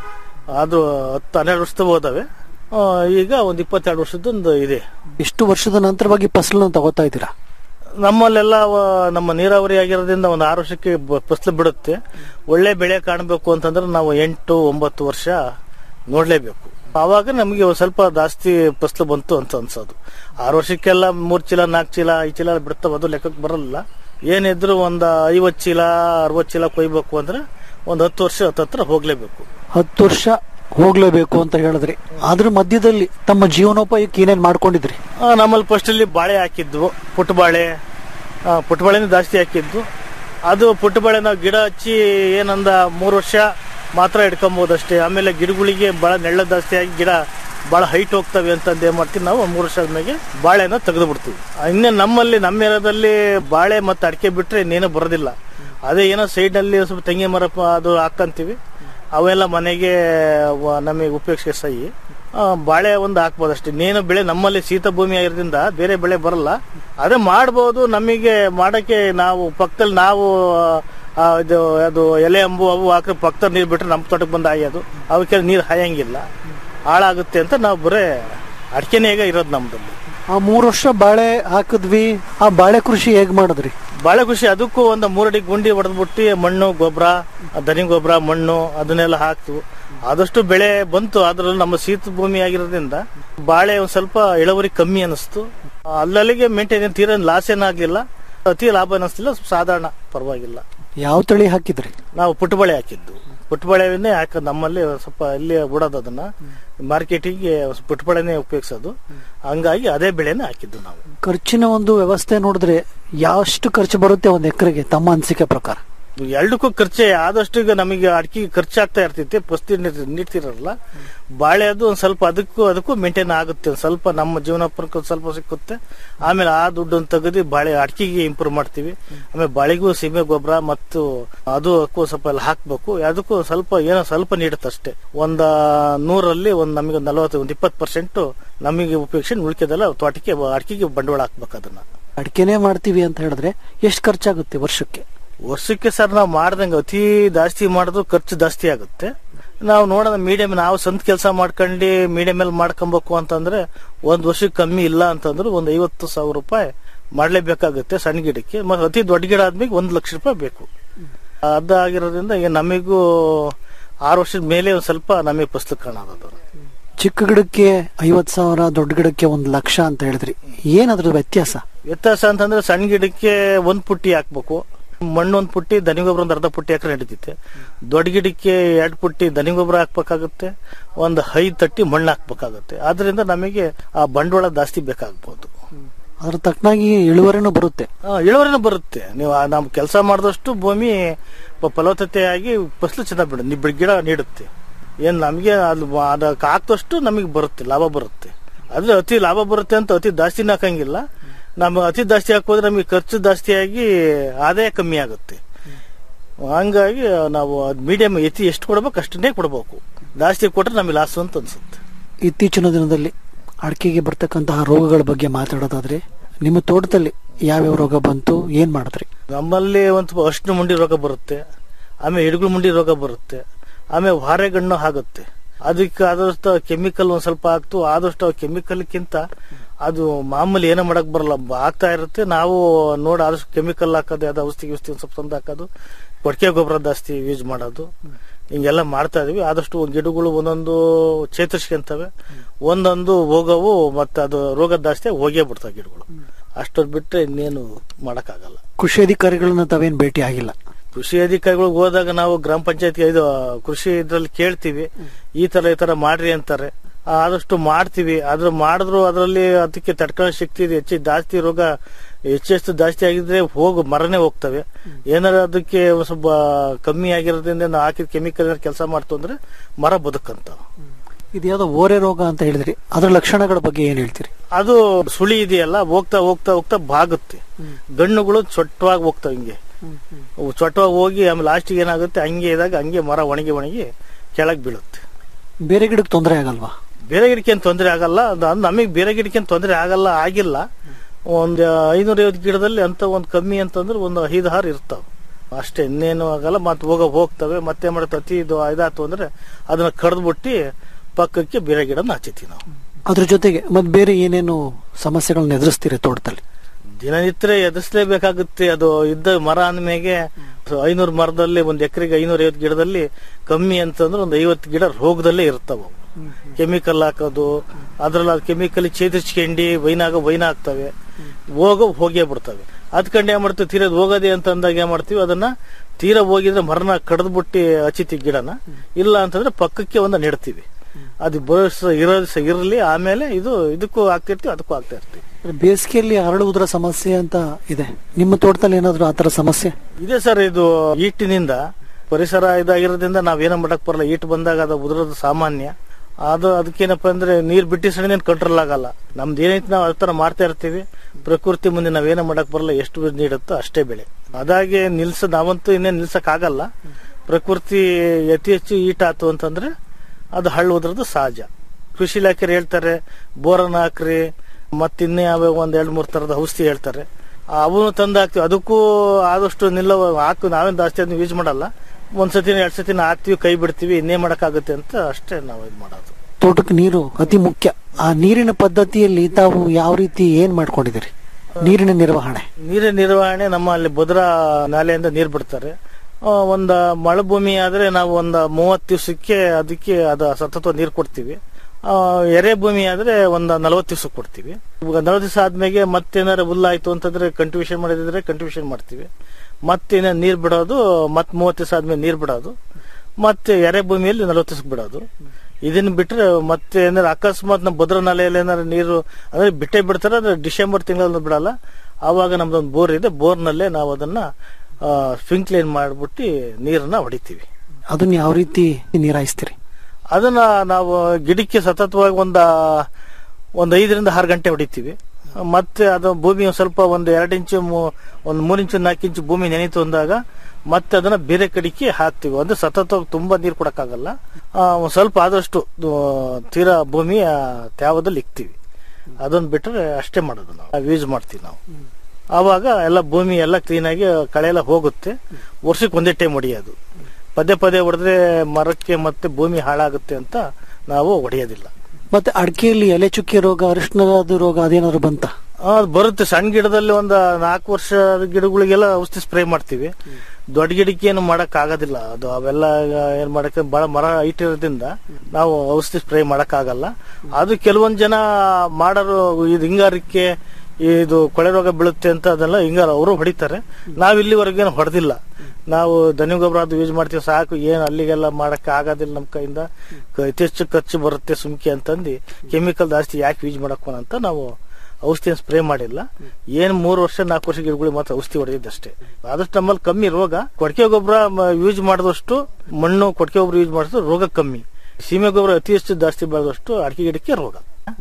ಅದು ಹತ್ತು ಹನ್ನೆರಡು ವರ್ಷದ ಹೋದವೆ ಆ, ಈಗ ಒಂದು ಇಪ್ಪತ್ತೆರಡು ವರ್ಷದೊಂದು ಇದೆ ಎಷ್ಟು ವರ್ಷದ ನಂತರವಾಗಿ ಫಸಲನ್ನು ತಗೋತಾ ಇದ್ದೀರಾ ನಮ್ಮಲ್ಲೆಲ್ಲ ವ- ನಮ್ಮ ನೀರಾವರಿ ಆಗಿರೋದ್ರಿಂದ ಒಂದು ಆರು ವರ್ಷಕ್ಕೆ ಬ- ಫಸಲು ಬಿಡುತ್ತೆ ಒಳ್ಳೆ ಬೆಳೆ ಕಾಣಬೇಕು ಅಂತಂದ್ರೆ ನಾವು ಎಂಟು ಒಂಬತ್ತು ವರ್ಷ ನೋಡ್ಲೇಬೇಕು ಆವಾಗ ನಮಗೆ ಒಂದ್ ಸ್ವಲ್ಪ ಜಾಸ್ತಿ ಫಸಲು ಬಂತು ಅಂತ ಅನ್ಸೋದು ಆರು ವರ್ಷಕ್ಕೆಲ್ಲ ಮೂರ್ ಚೀಲ ನಾಲ್ಕು ಚೀಲ ಐದು ಚೀಲ ಬಿಡ್ತಾವ ಅದು ಲೆಕ್ಕಕ್ಕೆ ಬರಲ್ಲ ಏನಿದ್ರು ಒಂದ್ ಐವತ್ ಚೀಲ ಅರವತ್ ಚೀಲ ಕೊಯ್ಬೇಕು ಅಂದ್ರೆ ಒಂದ್ ಹತ್ತು ವರ್ಷ ಹತ್ತತ್ರ ಹೋಗ್ಲೇಬೇಕು ಹತ್ತು ವರ್ಷ ಹೋಗ್ಲೇಬೇಕು ಅಂತ ಹೇಳಿದ್ರಿ ಅದ್ರ ಮಧ್ಯದಲ್ಲಿ ತಮ್ಮ ಜೀವನೋಪಾಯಕ್ಕೆ ಏನೇನ್ ಮಾಡ್ಕೊಂಡಿದ್ರಿ ಆ, ನಮ್ಮಲ್ಲಿ ಫಸ್ಟ್ ಅಲ್ಲಿ ಬಾಳೆ ಹಾಕಿದ್ವು ಪುಟ್ಟ ಬಾಳೆ ಆ, ಪುಟ್ಟ ಬಾಳೆನೇ ಜಾಸ್ತಿ ಹಾಕಿದ್ದು ಅದು ಪುಟ್ಟ ಬಾಳೆ ನಾವು ಗಿಡ ಹಚ್ಚಿ ಏನಂದ ಮೂರು ವರ್ಷ ಮಾತ್ರ ಇಟ್ಕೊಬಹುದು ಅಷ್ಟೇ ಆಮೇಲೆ ಗಿಡಗಳಿಗೆ ಭಾಳ ನೆಳ್ಳ ಜಾಸ್ತಿ ಆಗಿ ಗಿಡ ಭಾಳ ಹೈಟ್ ಹೋಗ್ತವೆ ಅಂತಂದು ಏನ್ ಮಾಡ್ತೀವಿ ನಾವು ಮೂರು ವರ್ಷ ಆದ್ಮೇಲೆ ಬಾಳೆನ ತೆಗೆದು ಬಿಡ್ತೀವಿ ಇನ್ನು ನಮ್ಮಲ್ಲಿ ನಮ್ಮ ಏರಿಯಾದಲ್ಲಿ ಬಾಳೆ ಮತ್ತು ಅಡಿಕೆ ಬಿಟ್ರೆ ಇನ್ನೇನು ಬರೋದಿಲ್ಲ ಅದೇ ಏನೋ ಸೈಡ್ನಲ್ಲಿ ಸ್ವಲ್ಪ ತೆಂಗಿನ ಮರ ಪ- ಅದು ಹಾಕ್ಕಂತೀವಿ ಅವೆಲ್ಲ ಮನೆಗೆ ವ- ನಮಗೆ ಉಪಯೋಗಿಸಿ ಸಹಿ ಆ, ಬಾಳೆ ಒಂದು ಹಾಕ್ಬೋದು ಅಷ್ಟೇ ಇನ್ನೇನು ಬೆಳೆ ನಮ್ಮಲ್ಲಿ ಶೀತ ಭೂಮಿ ಆಗಿರೋದ್ರಿಂದ ಬೇರೆ ಬೆಳೆ ಬರಲ್ಲ ಅದೇ ಮಾಡ್ಬೋದು ನಮಗೆ ಮಾಡಕ್ಕೆ ನಾವು ಪಕ್ಕದಲ್ಲಿ ನಾವು ಆ, ಇದು ಅದು ಎಲೆ ಅಂಬು ಅವು ಹಾಕ್ರೆ ಪಕ್ಕದಲ್ಲಿ ನೀರು ಬಿಟ್ರೆ ನಮ್ಮ ತೋಟಕ್ಕೆ ಬಂದು ಹಾಯೋದು ಅವಕ್ಕೆ ನೀರು ಹಾಯಂಗಿಲ್ಲ ಹಾಳಾಗುತ್ತೆ ಅಂತ ನಾವು ಬರೇ ಅಡಿಕೆನೇ ಈಗ ಇರೋದು ನಮ್ದಲ್ಲಿ ಆ ಮೂರು ವರ್ಷ ಬಾಳೆ ಹಾಕಿದ್ವಿ ಆ ಬಾಳೆ ಕೃಷಿ ಹೇಗ್ ಮಾಡಿದ್ರಿ ಬಾಳೆ ಖುಷಿ ಅದಕ್ಕೂ ಒಂದು ಮೂರಡಿ ಗುಂಡಿ ಹೊಡೆದ್ಬಿಟ್ಟು ಮಣ್ಣು ಗೊಬ್ಬರ ದನಿ ಗೊಬ್ಬರ ಮಣ್ಣು ಅದನ್ನೆಲ್ಲ ಹಾಕ್ತು ಆದಷ್ಟು ಬೆಳೆ ಬಂತು ಅದ್ರಲ್ಲಿ ನಮ್ಮ ಶೀತ ಭೂಮಿ ಆಗಿರೋದ್ರಿಂದ ಬಾಳೆ ಒಂದ್ ಸ್ವಲ್ಪ ಇಳುವರಿ ಕಮ್ಮಿ ಅನಿಸ್ತು ಅಲ್ಲಲ್ಲಿಗೆ ಮೇಂಟೈನ್ ತೀರ ಲಾಸ್ ಏನಾಗ್ಲಿಲ್ಲ ಅತಿ ಲಾಭ ಅನ್ನಿಸ್ತಿಲ್ಲ ಸ್ವಲ್ಪ ಸಾಧಾರಣ ಪರವಾಗಿಲ್ಲ ಯಾವ ತಳಿ ಹಾಕಿದ್ರಿ ನಾವು ಪುಟ್ಟಬಳೆ ಹಾಕಿದ್ದು ಪುಟ್ಟಬಳೆನೇ ಹಾಕ ನಮ್ಮಲ್ಲಿ ಸ್ವಲ್ಪ ಇಲ್ಲಿ ಬಿಡೋದು ಅದನ್ನ ಮಾರ್ಕೆಟಿಗೆ ಪುಟ್ಟಬಳೆನೇ ಉಪಯೋಗಿಸೋದು ಹಂಗಾಗಿ ಅದೇ ಬೆಳೆನೇ ಹಾಕಿದ್ದು ನಾವು ಖರ್ಚಿನ ಒಂದು ವ್ಯವಸ್ಥೆ ನೋಡಿದ್ರೆ ಯಾವಷ್ಟು ಖರ್ಚು ಬರುತ್ತೆ ಒಂದ್ ಎಕರೆಗೆ ತಮ್ಮ ಅನಿಸಿಕೆ ಪ್ರಕಾರ ಎರಡಕ್ಕೂ ಖರ್ಚೆ ಆದಷ್ಟು ಈಗ ನಮಗೆ ಅಡಿಕೆಗೆ ಖರ್ಚಾಗ್ತಾ ಇರ್ತೈತೆ ಪಸ್ತಿ ನೀಡ್ತಿರಲ್ಲ ಬಾಳೆ ಅದು ಒಂದ್ ಸ್ವಲ್ಪ ಅದಕ್ಕೂ ಅದಕ್ಕೂ ಮೇಂಟೈನ್ ಆಗುತ್ತೆ ಒಂದ್ ಸ್ವಲ್ಪ ನಮ್ಮ ಜೀವನೋಪರಕ್ಕೆ ಒಂದ್ ಸ್ವಲ್ಪ ಸಿಕ್ಕುತ್ತೆ ಆಮೇಲೆ ಆ ದುಡ್ಡನ್ನು ತೆಗೆದು ಬಾಳೆ ಅಡಿಕೆಗೆ ಇಂಪ್ರೂವ್ ಮಾಡ್ತೀವಿ ಆಮೇಲೆ ಬಾಳೆಗೂ ಸೀಮೆ ಗೊಬ್ಬರ ಮತ್ತು ಅದು ಅದಕ್ಕೂ ಸ್ವಲ್ಪ ಎಲ್ಲ ಹಾಕ್ಬೇಕು ಅದಕ್ಕೂ ಸ್ವಲ್ಪ ಏನೋ ಸ್ವಲ್ಪ ನೀಡುತ್ತೆ ಅಷ್ಟೇ ಒಂದ ನೂರಲ್ಲಿ ಒಂದ್ ನಮಗೆ ನಲವತ್ತು ಒಂದ್ ಇಪ್ಪತ್ತು ಪರ್ಸೆಂಟ್ ನಮಗೆ ಉಪಯೋಗಿಸಿ ಉಳಿಕೆದೆಲ್ಲ ತೋಟಕ್ಕೆ ಅಡಿಕೆಗೆ ಬಂಡವಾಳ ಹಾಕ್ಬೇಕು ಅದನ್ನ ಅಡಿಕೆನೆ ಮಾಡ್ತೀವಿ ಅಂತ ಹೇಳಿದ್ರೆ ಎಷ್ಟು ಖರ್ಚಾಗುತ್ತೆ ವರ್ಷಕ್ಕೆ ವರ್ಷಕ್ಕೆ ಸರ್ ನಾವು ಮಾಡ್ದಂಗೆ ಅತಿ ಜಾಸ್ತಿ ಮಾಡಿದ್ರು ಖರ್ಚು ಜಾಸ್ತಿ ಆಗುತ್ತೆ ನಾವು ನೋಡೋಣ ಮೀಡಿಯಂ ನಾವು ಸ್ವಂತ ಕೆಲಸ ಮಾಡ್ಕೊಂಡು ಮೀಡಿಯಂ ಅಲ್ಲಿ ಮಾಡ್ಕೊಬೇಕು ಅಂತಂದ್ರೆ ಒಂದ್ ವರ್ಷಕ್ಕೆ ಕಮ್ಮಿ ಇಲ್ಲ ಅಂತಂದ್ರೆ ಒಂದ್ ಐವತ್ತು ಸಾವಿರ ರೂಪಾಯಿ ಮಾಡ್ಲೇಬೇಕಾಗುತ್ತೆ ಸಣ್ಣ ಗಿಡಕ್ಕೆ ಮತ್ತೆ ಅತಿ ದೊಡ್ಡ ಗಿಡ ಆದ್ಮೇಲೆ ಒಂದ್ ಲಕ್ಷ ರೂಪಾಯಿ ಬೇಕು ಅದಾಗಿರೋದ್ರಿಂದ ಈಗ ನಮಿಗೂ ಆರು ವರ್ಷದ ಮೇಲೆ ಒಂದ್ ಸ್ವಲ್ಪ ನಮಗೆ ಪುಸ್ತಕ ಕಾಣೋದು ಚಿಕ್ಕ ಗಿಡಕ್ಕೆ ಐವತ್ ಸಾವಿರ ದೊಡ್ಡ ಗಿಡಕ್ಕೆ ಒಂದ್ ಲಕ್ಷ ಅಂತ ಹೇಳಿದ್ರಿ ಏನಾದ್ರ ವ್ಯತ್ಯಾಸ ವ್ಯತ್ಯಾಸ ಅಂತಂದ್ರೆ ಸಣ್ಣ ಗಿಡಕ್ಕೆ ಒಂದ್ ಪುಟ್ಟಿ ಹಾಕ್ಬೇಕು ಮಣ್ಣು ಒಂದ್ ಪುಟ್ಟಿ ದನಿ ಗೊಬ್ಬರ ಒಂದ್ ಅರ್ಧ ಪುಟ್ಟಿ ಹಾಕ್ರೆ ನಡೀತೈತೆ ದೊಡ್ಡ ಗಿಡಕ್ಕೆ ಎರಡ್ ಪುಟ್ಟಿ ದನಿ ಗೊಬ್ಬರ ಹಾಕ್ಬೇಕಾಗುತ್ತೆ ಒಂದ್ ಐದ್ ತಟ್ಟಿ ಮಣ್ಣು ಹಾಕ್ಬೇಕಾಗುತ್ತೆ ಆದ್ರಿಂದ ನಮಗೆ ಆ ಬಂಡವಾಳ ಜಾಸ್ತಿ ಬೇಕಾಗ್ಬೋದು ಅದ್ರ ತಕ್ಕನಾಗಿ ಇಳುವರಿನೂ ಬರುತ್ತೆ ಆ, ಇಳುವರಿನೂ ಬರುತ್ತೆ ನೀವು ಆ ನಾವು ಕೆಲಸ ಮಾಡಿದಷ್ಟು ಭೂಮಿ ಪ- ಫಲವತ್ತತೆಯಾಗಿ ಫಸಲು ಚೆನ್ನಾಗಿ ಬಿಡ ನಿ- ಗಿಡ ನೀಡುತ್ತೆ ಏನ್ ನಮಗೆ ಅದು ಅದಕ್ಕೆ ಹಾಕ್ದಷ್ಟು ನಮಗೆ ಬರುತ್ತೆ ಲಾಭ ಬರುತ್ತೆ ಆದ್ರೆ ಅತಿ ಲಾಭ ಬರುತ್ತೆ ಅಂತ ಅತಿ ಜಾಸ್ತಿನ ಹಾಕಂಗಿಲ್ಲ ನಮ್ಗೆ ಅತಿ ಜಾಸ್ತಿ ಹಾಕೋದ್ರೆ ನಮಗೆ ಖರ್ಚು ಜಾಸ್ತಿಯಾಗಿ ಆದಾಯ ಕಮ್ಮಿ ಆಗುತ್ತೆ ಹಂಗಾಗಿ ನಾವು ಮೀಡಿಯಂ ಎತ್ತಿ ಎಷ್ಟು ಕೊಡ್ಬೇಕು ಅಷ್ಟನ್ನೇ ಕೊಡ್ಬೇಕು ಜಾಸ್ತಿ ಕೊಟ್ರೆ ನಮಗೆ ಲಾಸ್ ಅಂತ ಅನ್ಸುತ್ತೆ ಇತ್ತೀಚಿನ ದಿನದಲ್ಲಿ ಅಡಿಕೆಗೆ ಬರ್ತಕ್ಕಂತಹ ರೋಗಗಳ ಬಗ್ಗೆ ಮಾತಾಡೋದಾದ್ರೆ ನಿಮ್ಮ ತೋಟದಲ್ಲಿ ಯಾವ್ಯಾವ ರೋಗ ಬಂತು ಏನ್ ಮಾಡಿದ್ರಿ ನಮ್ಮಲ್ಲಿ ಒಂದು ಅಷ್ಟು ಮುಂಡಿ ರೋಗ ಬರುತ್ತೆ ಆಮೇಲೆ ಹಿಡುಗುಳು ಮುಂಡಿ ರೋಗ ಬರುತ್ತೆ ಆಮೇಲೆ ವಾರೆಗಣ್ಣು ಆಗುತ್ತೆ ಅದಕ್ಕೆ ಆದಷ್ಟು ಕೆಮಿಕಲ್ ಒಂದ್ ಸ್ವಲ್ಪ ಹಾಕ್ತು ಆದಷ್ಟು ಕೆಮಿಕಲ್ಕ್ಕಿಂತ ಅದು ಮಾಮೂಲಿ ಏನೋ ಮಾಡಕ್ ಬರಲ್ಲ ಬ- ಆಗ್ತಾ ಇರುತ್ತೆ ನಾವು ನೋಡಿ ಆದಷ್ಟು ಕೆಮಿಕಲ್ ಹಾಕೋದು ಅದು ಔಷಧಿ ಗಿಷ್ಟಿ ಒಂದ್ ಸ್ವಲ್ಪ ತಂದು ಹಾಕೋದು ಕೊಟ್ಟಿಗೆ ಗೊಬ್ಬರ ಜಾಸ್ತಿ ಯೂಸ್ ಮಾಡೋದು ಹಿಂಗೆಲ್ಲ ಮಾಡ್ತಾ ಇದೀವಿ ಆದಷ್ಟು ಗಿಡಗಳು ಒಂದೊಂದು ಚೇತರಿಸ್ಕೊಂತವೆ ಒಂದೊಂದು ಹೋಗವು ಮತ್ತೆ ಅದು ರೋಗ ಜಾಸ್ತಿ ಆಗಿ ಹೋಗೇ ಬಿಡ್ತಾವೆ ಗಿಡಗಳು ಅಷ್ಟೊಂದು ಬಿಟ್ರೆ ಇನ್ನೇನು ಮಾಡಕ್ಕಾಗಲ್ಲ ಕೃಷಿ ಅಧಿಕಾರಿಗಳನ್ನ ತಾವೇನ್ ಭೇಟಿ ಆಗಿಲ್ಲ ಕೃಷಿ ಅಧಿಕಾರಿಗಳಿಗೆ ಹೋದಾಗ ನಾವು ಗ್ರಾಮ ಪಂಚಾಯತ್ ಇದು ಕೃಷಿ ಇದ್ರಲ್ಲಿ ಕೇಳ್ತೀವಿ ಈ ತರ ಈ ತರ ಮಾಡ್ರಿ ಅಂತಾರೆ ಆ, ಆದಷ್ಟು ಮಾಡ್ತೀವಿ ಆದ್ರೆ ಮಾಡಿದ್ರು ಅದರಲ್ಲಿ ಅದಕ್ಕೆ ತಡ್ಕೊಳ್ಳೋ ಶಕ್ತಿ ಇದೆ ಹೆಚ್ಚು ಜಾಸ್ತಿ ರೋಗ ಹೆಚ್ಚೆಷ್ಟು ಜಾಸ್ತಿ ಆಗಿದ್ರೆ ಹೋಗು ಮರನೇ ಹೋಗ್ತವೆ ಏನಾರ ಅದಕ್ಕೆ ಒಂದ್ ಸ್ವಲ್ಪ ಕಮ್ಮಿ ಆಗಿರೋದ್ರಿಂದ ನಾವು ಹಾಕಿದ ಕೆಮಿಕಲ್ ಕೆಲಸ ಮಾಡ್ತು ಅಂದ್ರೆ ಮರ ಬದುಕಂತ ಇದ್ಯಾವುದೋ ಓರೆ ರೋಗ ಅಂತ ಹೇಳಿದ್ರಿ ಅದ್ರ ಲಕ್ಷಣಗಳ ಬಗ್ಗೆ ಏನ್ ಹೇಳ್ತೀರಿ ಅದು ಸುಳಿ ಇದೆಯಲ್ಲ ಹೋಗ್ತಾ ಹೋಗ್ತಾ ಹೋಗ್ತಾ ಬಾಗುತ್ತೆ ಗಣ್ಣುಗಳು ಚೊಟ್ಟವಾಗಿ ಹೋಗ್ತಾವ ಹಿಂಗೆ ಅವು ಚೊಟ್ಟವಾಗಿ ಹೋಗಿ ಆಮೇಲೆ ಲಾಸ್ಟಿಗೆ ಏನಾಗುತ್ತೆ ಹಂಗೆ ಇದ್ದಾಗ ಹಂಗೆ ಮರ ಒಣಗಿ ಒಣಗಿ ಕೆಳಗ್ ಬೀಳುತ್ತೆ ಬೇರೆ ಗಿಡಕ್ಕೆ ತೊಂದರೆ ಆಗಲ್ವಾ ಬೇರೆ ಗಿಡಕ್ಕೆ ಏನ್ ತೊಂದರೆ ಆಗಲ್ಲ ಅದು ನಮಗೆ ಬೇರೆ ಗಿಡಕ್ಕೆ ಏನ್ ತೊಂದರೆ ಆಗಲ್ಲ ಆಗಿಲ್ಲ ಒಂದ್ ಐನೂರ ಐವತ್ತು ಗಿಡದಲ್ಲಿ ಅಂತ ಒಂದ್ ಕಮ್ಮಿ ಅಂತಂದ್ರೆ ಒಂದು ಐದು ಆರು ಇರ್ತಾವ ಅಷ್ಟೇ ಇನ್ನೇನು ಆಗಲ್ಲ ಮತ್ತೆ ಹೋಗ ಹೋಗ್ತವೆ ಮತ್ತೆ ಮಾಡುತ್ತೆ ಅತಿ ಇದು ಇದಾತು ಅಂದ್ರೆ ಅದನ್ನ ಕಡ್ದ್ಬಿಟ್ಟು ಪಕ್ಕಕ್ಕೆ ಬೇರೆ ಗಿಡನ ಹಚ್ಚಿತೀವಿ ನಾವು ಅದ್ರ ಜೊತೆಗೆ ಮತ್ ಬೇರೆ ಏನೇನು ಸಮಸ್ಯೆಗಳನ್ನ ಎದುರಿಸ್ತೀರಿ ತೋಟದಲ್ಲಿ ದಿನನಿತ್ಯ ಎದುರಿಸಲೇಬೇಕಾಗುತ್ತೆ ಅದು ಇದ್ದ ಮರ ಅಂದ್ಮೇಗೆ ಐನೂರು ಮರದಲ್ಲಿ ಒಂದ್ ಎಕರೆಗೆ ಐನೂರ ಐವತ್ತು ಗಿಡದಲ್ಲಿ ಕಮ್ಮಿ ಅಂತಂದ್ರೆ ಒಂದು ಐವತ್ತು ಗಿಡ ರೋಗದಲ್ಲೇ ಇರ್ತಾವ ಅವು. ಕೆಮಿಕಲ್ ಹಾಕೋದು ಅದ್ರಲ್ಲಿ ಕೆಮಿಕಲ್ ಚೇತರಿಸ್ಕೊಂಡು ವೈನಾಗ ವೈನ ಹಾಕ್ತವೆ ಹೋಗೋ ಹೋಗೇ ಬಿಡ್ತವೆ ಅದ್ಕಂಡು ಏನ್ ಮಾಡ್ತೀವಿ ತೀರಾ ಹೋಗೋದೆ ಅಂತ ಅಂದಾಗ ಏನ್ ಮಾಡ್ತೀವಿ ಅದನ್ನ ತೀರಾ ಹೋಗಿದ್ರೆ ಮರನ ಕಡ್ದ್ಬಿಟ್ಟು ಹಚ್ಚಿತೀವಿ ಗಿಡನ ಇಲ್ಲ ಅಂತಂದ್ರೆ ಪಕ್ಕಕ್ಕೆ ಒಂದು ನೆಡ್ತೀವಿ ಅದು ಬಸ್ ಇರೋದು ಸ ಇರಲಿ ಆಮೇಲೆ ಇದು ಇದಕ್ಕೂ ಆಗ್ತಿರ್ತೀವಿ ಅದಕ್ಕೂ ಆಗ್ತಾ ಇರ್ತೀವಿ ಬೇಸಿಗೆಯಲ್ಲಿ ಹರಡುವುದರ ಸಮಸ್ಯೆ ಅಂತ ಇದೆ ನಿಮ್ಮ ತೋಟದಲ್ಲಿ ಏನಾದ್ರು ಆತರ ಸಮಸ್ಯೆ ಇದೆ ಸರ್ ಇದು ಈಟಿನಿಂದ ಪರಿಸರ ಇದಾಗಿರೋದ್ರಿಂದ ನಾವೇನೋ ಮಾಡಕ್ ಬರಲ್ಲ ಈಟ್ ಬಂದಾಗ ಅದು ಉದುರೋದು ಸಾಮಾನ್ಯ ಅದು ಅದಕ್ಕೇನಪ್ಪ ಅಂದ್ರೆ ನೀರ್ ಬಿಟ್ಟಿ ಸಣ್ಣ ಕಂಟ್ರೋಲ್ ಆಗಲ್ಲ ನಮ್ದು ಏನೈತಿ ನಾವು ಅದ್ರ ಮಾಡ್ತಾ ಇರ್ತೀವಿ ಪ್ರಕೃತಿ ಮುಂದೆ ನಾವೇನೋ ಮಾಡಕ್ ಬರಲ್ಲ ಎಷ್ಟು ನೀಡುತ್ತೋ ಅಷ್ಟೇ ಬೆಳೆ ಅದಾಗೆ ನಿಲ್ಸ ನಾವಂತೂ ಇನ್ನೇನು ನಿಲ್ಸಕ್ ಆಗಲ್ಲ ಪ್ರಕೃತಿ ಅತಿ ಹೆಚ್ಚು ಈಟ್ ಆತು ಅಂತಂದ್ರೆ ಅದು ಹಳ್ಳು ಉದ್ರದು ಸಹಜ ಕೃಷಿ ಇಲಾಖೆರು ಹೇಳ್ತಾರೆ ಬೋರನ್ ಹಾಕ್ರಿ ಮತ್ತಿನ್ನೇ ಯಾವ ಒಂದ್ ಎರಡ್ ಮೂರ್ ತರದ ಔಷಧಿ ಹೇಳ್ತಾರೆ ಅವನು ತಂದು ಹಾಕ್ತಿವಿ ಅದಕ್ಕೂ ಆದಷ್ಟು ನಿಲ್ಲ ಹಾಕು ನಾವೇನ್ ಜಾಸ್ತಿ ಅದನ್ನ ಯೂಸ್ ಮಾಡಲ್ಲ ಒಂದ್ಸತಿನ ಎರಡ್ ಸತಿನ ಹಾಕ್ತಿವಿ ಕೈ ಬಿಡ್ತೀವಿ ಇನ್ನೇ ಮಾಡಕ್ಕಾಗುತ್ತೆ ಅಂತ ಅಷ್ಟೇ ನಾವು ಇದು ಮಾಡೋದು ತೋಟಕ್ಕೆ ನೀರು ಅತಿ ಮುಖ್ಯ ಆ ನೀರಿನ ಪದ್ಧತಿಯಲ್ಲಿ ತಾವು ಯಾವ ರೀತಿ ಏನ್ ಮಾಡ್ಕೊಂಡಿದ್ದೀರಿ ನೀರಿನ ನಿರ್ವಹಣೆ ನೀರಿನ ನಿರ್ವಹಣೆ ನಮ್ಮ ಅಲ್ಲಿ ಭದ್ರಾ ನಾಲೆಯಿಂದ ನೀರು ಬಿಡ್ತಾರೆ ಆ, ಒಂದ ಮಳೆಭೂಮಿ ಆದ್ರೆ ನಾವು ಒಂದ ಮೂವತ್ತು ದಿವಸಕ್ಕೆ ಅದಕ್ಕೆ ಅದ ಸತತ ನೀರು ಕೊಡ್ತೀವಿ ಆ, ಎರೆ ಭೂಮಿ ಆದ್ರೆ ಒಂದ ನಲವತ್ತು ದಿವಸ ಕೊಡ್ತೀವಿ ಇವಾಗ ನಲವತ್ತು ದಿವಸ ಆದ್ಮೇಲೆ ಮತ್ತೇನಾರ ಹುಲ್ಲಾಯ್ತು ಅಂತಂದ್ರೆ ಕಂಟ್ರಿಬ್ಯೂಷನ್ ಮಾಡಿದ್ರೆ ಕಂಟ್ರಿಬ್ಯೂಷನ್ ಮಾಡ್ತೀವಿ ಮತ್ತೇನ ನೀರ್ ಬಿಡೋದು ಮತ್ ಮೂವತ್ತು ದಿವಸ ಆದ್ಮೇಲೆ ನೀರ್ ಬಿಡೋದು ಮತ್ತೆ ಎರೆ ಭೂಮಿಯಲ್ಲಿ ನಲವತ್ತು ದಿವಸ ಬಿಡೋದು ಇದನ್ನ ಬಿಟ್ರೆ ಮತ್ತೆ ಏನಾರ ಅಕಸ್ಮಾತ್ ನಮ್ಮ ಭದ್ರಾ ನಾಲೆಯಲ್ಲಿ ಏನಾರ ನೀರು ಅಂದ್ರೆ ಬಿಟ್ಟೆ ಬಿಡ್ತಾರೆ ಅಂದ್ರೆ ಡಿಸೆಂಬರ್ ತಿಂಗಳಲ್ಲಿ ಬಿಡಲ್ಲ ಆವಾಗ ನಮ್ದೊಂದು ಬೋರ್ ಇದೆ ಬೋರ್ನಲ್ಲೇ ನಾವು ಅದನ್ನ ಸ್ಪ್ರಿಂಕ್ಲೇನ್ ಮಾಡ್ಬಿಟ್ಟು ನೀರನ್ನ ಹೊಡಿತೀವಿ ಅದನ್ನ ಯಾವ ರೀತಿ ನೀರಾಯಿಸ್ತೀರಿ ಅದನ್ನ ನಾವು ಗಿಡಕ್ಕೆ ಸತತವಾಗಿ ಒಂದ ಒಂದ್ ಐದರಿಂದ ಆರು ಗಂಟೆ ಹೊಡಿತೀವಿ ಮತ್ತೆ ಅದು ಭೂಮಿ ಒಂದ್ ಸ್ವಲ್ಪ ಒಂದು ಎರಡು ಇಂಚು ಮೂ- ಒಂದ್ ಮೂರ್ ಇಂಚು ನಾಲ್ಕು ಇಂಚು ಭೂಮಿ ನೆನೀತು ಅಂದಾಗ ಮತ್ತೆ ಅದನ್ನ ಬೇರೆ ಕಡೆಗೆ ಹಾಕ್ತಿವಿ ಅಂದ್ರೆ ಸತತವಾಗಿ ತುಂಬಾ ನೀರು ಕೊಡಕ್ಕಾಗಲ್ಲ ಆ, ಒಂದ್ ಸ್ವಲ್ಪ ಆದಷ್ಟು ಆ, ತೀರಾ ಭೂಮಿ ಆ, ತ್ಯಾವದಲ್ಲಿ ಇಕ್ತಿವಿ ಅದನ್ನ ಬಿಟ್ರೆ ಅಷ್ಟೇ ಮಾಡೋದು ನಾವು ಯೂಸ್ ಮಾಡ್ತೀವಿ ನಾವು ಆವಾಗ ಎಲ್ಲ ಭೂಮಿ ಎಲ್ಲ ಕ್ಲೀನ್ ಆಗಿ ಕಳೆ ಎಲ್ಲ ಹೋಗುತ್ತೆ ವರ್ಷಕ್ಕೆ ಒಂದೇ ಟೈಮ್ ಹೊಡಿಯೋದು ಪದೇ ಪದೇ ಹೊಡೆದ್ರೆ ಮರಕ್ಕೆ ಮತ್ತೆ ಭೂಮಿ ಹಾಳಾಗುತ್ತೆ ಅಂತ ನಾವು ಹೊಡೆಯೋದಿಲ್ಲ ಮತ್ತೆ ಅಡಿಕೆಯಲ್ಲಿ ಎಲೆ ಚುಕ್ಕೆ ರೋಗ ಅರಿಶಿಣದ ರೋಗ ಅದೇನಾದ್ರು ಬಂತ ಆ, ಅದು ಬರುತ್ತೆ ಸಣ್ಣ ಗಿಡದಲ್ಲಿ ಒಂದು ನಾಲ್ಕು ವರ್ಷ ಗಿಡಗಳಿಗೆಲ್ಲ ಔಷಧಿ ಸ್ಪ್ರೇ ಮಾಡ್ತೀವಿ ದೊಡ್ಡ ಗಿಡಕ್ಕೆ ಏನು ಮಾಡಕ್ ಆಗೋದಿಲ್ಲ ಅದು ಅವೆಲ್ಲ ಏನ್ ಮಾಡಕ್ಕೆ ಬಹಳ ಮರ ಹೈಟ್ ಇರೋದ್ರಿಂದ ನಾವು ಔಷಧಿ ಸ್ಪ್ರೇ ಮಾಡಕ್ ಆಗಲ್ಲ ಅದು ಕೆಲವೊಂದ್ ಜನ ಮಾಡೋರು ಇದು ಹಿಂಗಾರಕ್ಕೆ ಇದು ಕೊಳೆ ರೋಗ ಬೀಳುತ್ತೆ ಅಂತ ಅದೆಲ್ಲ ಹಿಂಗಾರ ಅವರು ಹೊಡಿತಾರೆ ನಾವ್ ಇಲ್ಲಿವರೆಗೇನು ಹೊಡೆದಿಲ್ಲ ನಾವು ದನಿ ಗೊಬ್ಬರ ಅದು ಯೂಸ್ ಮಾಡ್ತೀವಿ ಸಾಕು ಏನು ಅಲ್ಲಿಗೆಲ್ಲ ಮಾಡಕ್ ಆಗೋದಿಲ್ಲ ನಮ್ಮ ಕೈಯಿಂದ ಕ- ಅತಿ ಹೆಚ್ಚು ಖರ್ಚು ಬರುತ್ತೆ ಸುಮ್ಕೆ ಅಂತಂದು ಕೆಮಿಕಲ್ ಜಾಸ್ತಿ ಯಾಕೆ ಯೂಸ್ ಮಾಡಕ್ ಅಂತ ನಾವು ಔಷಧಿ ಸ್ಪ್ರೇ ಮಾಡಿಲ್ಲ ಏನ್ ಮೂರು ವರ್ಷ ನಾಲ್ಕು ವರ್ಷ ಗಿಡಗಳಿಗೆ ಮಾತ್ರ ಔಷಧಿ ಹೊಡೆದಿದ್ದಷ್ಟೇ ಆದಷ್ಟು ನಮ್ಮಲ್ಲಿ ಕಮ್ಮಿ ರೋಗ ಕೊಟ್ಟಿಗೆ ಗೊಬ್ಬರ ಯೂಸ್ ಮಾಡಿದಷ್ಟು ಮಣ್ಣು ಕೊಟ್ಟಿಗೆ ಗೊಬ್ಬರ ಯೂಸ್ ಮಾಡಿದಷ್ಟು ರೋಗ ಕಮ್ಮಿ ಸೀಮೆ ಗೊಬ್ಬರ ಅತಿ ಹೆಚ್ಚು ಜಾಸ್ತಿ ಬೆಳೆದಷ್ಟು ಅಡಿಕೆ ಗಿಡಕ್ಕೆ ರೋಗ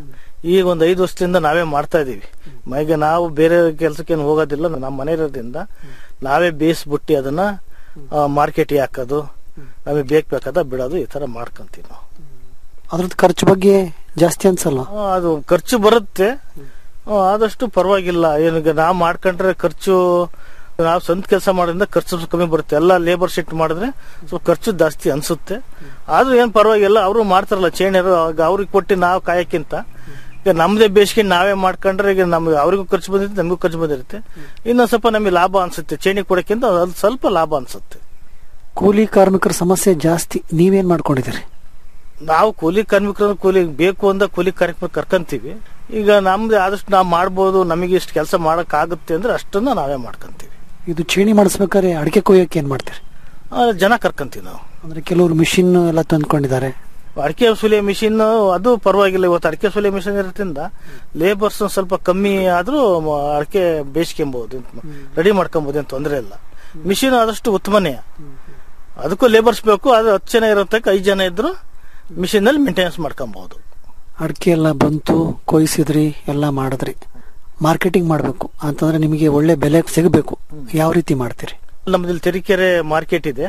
ಈಗ ಒಂದು ಐದು ವರ್ಷದಿಂದ ನಾವೇ ಮಾಡ್ತಾ ಇದೀವಿ ಮೈಗೆ ನಾವು ಬೇರೆ ಕೆಲಸಕ್ಕೇನು ಹೋಗೋದಿಲ್ಲ ನಮ್ಮ ಮನೆ ಇರೋದ್ರಿಂದ ನಾವೇ ಬೇಯಿಸ್ಬಿಟ್ಟು ಅದನ್ನ ಮಾರ್ಕೆಟಿಗೆ ಹಾಕೋದು ನಮಗೆ ಬೇಕು ಬೇಕಾದ ಬಿಡೋದು ಈ ತರ ಮಾಡ್ಕೊಂತೀವಿ ನಾವು ಅದ್ರದ್ದು ಖರ್ಚು ಬಗ್ಗೆ ಜಾಸ್ತಿ ಅನ್ಸಲ್ಲ ಆ, ಅದು ಖರ್ಚು ಬರುತ್ತೆ ಆ, ಆದಷ್ಟು ಪರವಾಗಿಲ್ಲ ಏನೀಗ ನಾವು ಮಾಡ್ಕೊಂಡ್ರೆ ಖರ್ಚು ನಾವು ಸ್ವಂತ ಕೆಲಸ ಮಾಡೋದ್ರಿಂದ ಖರ್ಚು ಸ್ವಲ್ಪ ಕಮ್ಮಿ ಬರುತ್ತೆ ಎಲ್ಲ ಲೇಬರ್ ಶಿಫ್ಟ್ ಮಾಡಿದ್ರೆ ಸ್ವಲ್ಪ ಖರ್ಚು ಜಾಸ್ತಿ ಅನ್ಸುತ್ತೆ ಆದ್ರೂ ಏನ್ ಪರವಾಗಿಲ್ಲ ಅವರು ಮಾಡ್ತಾರಲ್ಲ ಚೇಣಿಯರು ಅವ್ರಿಗೆ ಕೊಟ್ಟು ನಾವು ಕಾಯಕ್ಕಿಂತ ಈಗ ನಮ್ದೇ ಬೇಸಿಗೆ ನಾವೇ ಮಾಡ್ಕೊಂಡ್ರೆ ಈಗ ನಮ್ಗೆ ಅವ್ರಿಗೂ ಖರ್ಚು ಬಂದಿರುತ್ತೆ ನಮಗೂ ಖರ್ಚು ಬಂದಿರುತ್ತೆ ಇನ್ನೊಂದ್ ಸ್ವಲ್ಪ ನಮಗೆ ಲಾಭ ಅನ್ಸುತ್ತೆ ಚೇಣಿ ಕೊಡಕ್ಕಿಂತ ಅದು ಸ್ವಲ್ಪ ಲಾಭ ಅನ್ಸುತ್ತೆ ಕೂಲಿ ಕಾರ್ಮಿಕರ ಸಮಸ್ಯೆ ಜಾಸ್ತಿ ನೀವೇನ್ ಮಾಡ್ಕೊಂಡಿದ್ದೀರಿ ನಾವು ಕೂಲಿ ಕಾರ್ಮಿಕರನ್ನ ಕೂಲಿ ಬೇಕು ಅಂದ ಕೂಲಿ ಕಾರ್ಮಿಕರು ಕರ್ಕಂತೀವಿ ಈಗ ನಮ್ದು ಆದಷ್ಟು ನಾವು ಮಾಡ್ಬೋದು ನಮಗೆ ಇಷ್ಟು ಕೆಲಸ ಮಾಡಕ್ ಆಗುತ್ತೆ ಅಂದ್ರೆ ಅಷ್ಟನ್ನ ನಾವೇ ಮಾಡ್ಕೊಂತೀವಿ ಇದು ಚೇಣಿ ಮಾಡಿಸ್ಬೇಕಾದ್ರೆ ಅಡಿಕೆ ಕೊಯ್ಯಕ್ಕೆ ಏನ್ ಮಾಡ್ತೀರಿ ಆ, ಜನ ಕರ್ಕಂತೀವಿ ನಾವು ಅಂದ್ರೆ ಕೆಲವರು ಮಿಷಿನ್ ಎಲ್ಲ ತಂದ್ಕೊಂಡಿದ್ದಾರೆ ಅಡಿಕೆ ಸುಲಿಯ ಮಿಷಿನ್ ಅದು ಪರವಾಗಿಲ್ಲ ಇವತ್ತು ಅಡಿಕೆ ಸುಲಿಯ ಮಿಷಿನ್ ಇರೋದ್ರಿಂದ ಲೇಬರ್ಸ್ ಸ್ವಲ್ಪ ಕಮ್ಮಿ ಆದ್ರೂ ಮ- ಅಡಿಕೆ ಬೇಯಿಸ್ಕೊಂಬಹುದು ರೆಡಿ ಮಾಡ್ಕೊಬಹುದು ಏನು ತೊಂದರೆ ಇಲ್ಲ ಮಿಷಿನ್ ಆದಷ್ಟು ಉತ್ತಮನೇ ಅದಕ್ಕೂ ಲೇಬರ್ಸ್ ಬೇಕು ಅದು ಹತ್ತು ಜನ ಇರುತ್ತೆ ಐದು ಜನ ಇದ್ರು ಮಿಷಿನ್ ನಲ್ಲಿ ಮೇಂಟೆನೆನ್ಸ್ ಮಾಡ್ಕೊಬಹುದು ಅಡಿಕೆ ಎಲ್ಲ ಬಂತು ಕೊಯ್ಸಿದ್ರಿ ಎಲ್ಲ ಮಾಡಿದ್ರಿ ಮಾರ್ಕೆಟಿಂಗ್ ಮಾಡಬೇಕು ಅಂತಂದ್ರೆ ನಿಮಗೆ ಒಳ್ಳೆ ಬೆಲೆ ಸಿಗಬೇಕು ಯಾವ ರೀತಿ ಮಾಡ್ತೀರಿ ನಮ್ಮದಲ್ಲಿ ತೆರಿಕೆರೆ ಮಾರ್ಕೆಟ್ ಇದೆ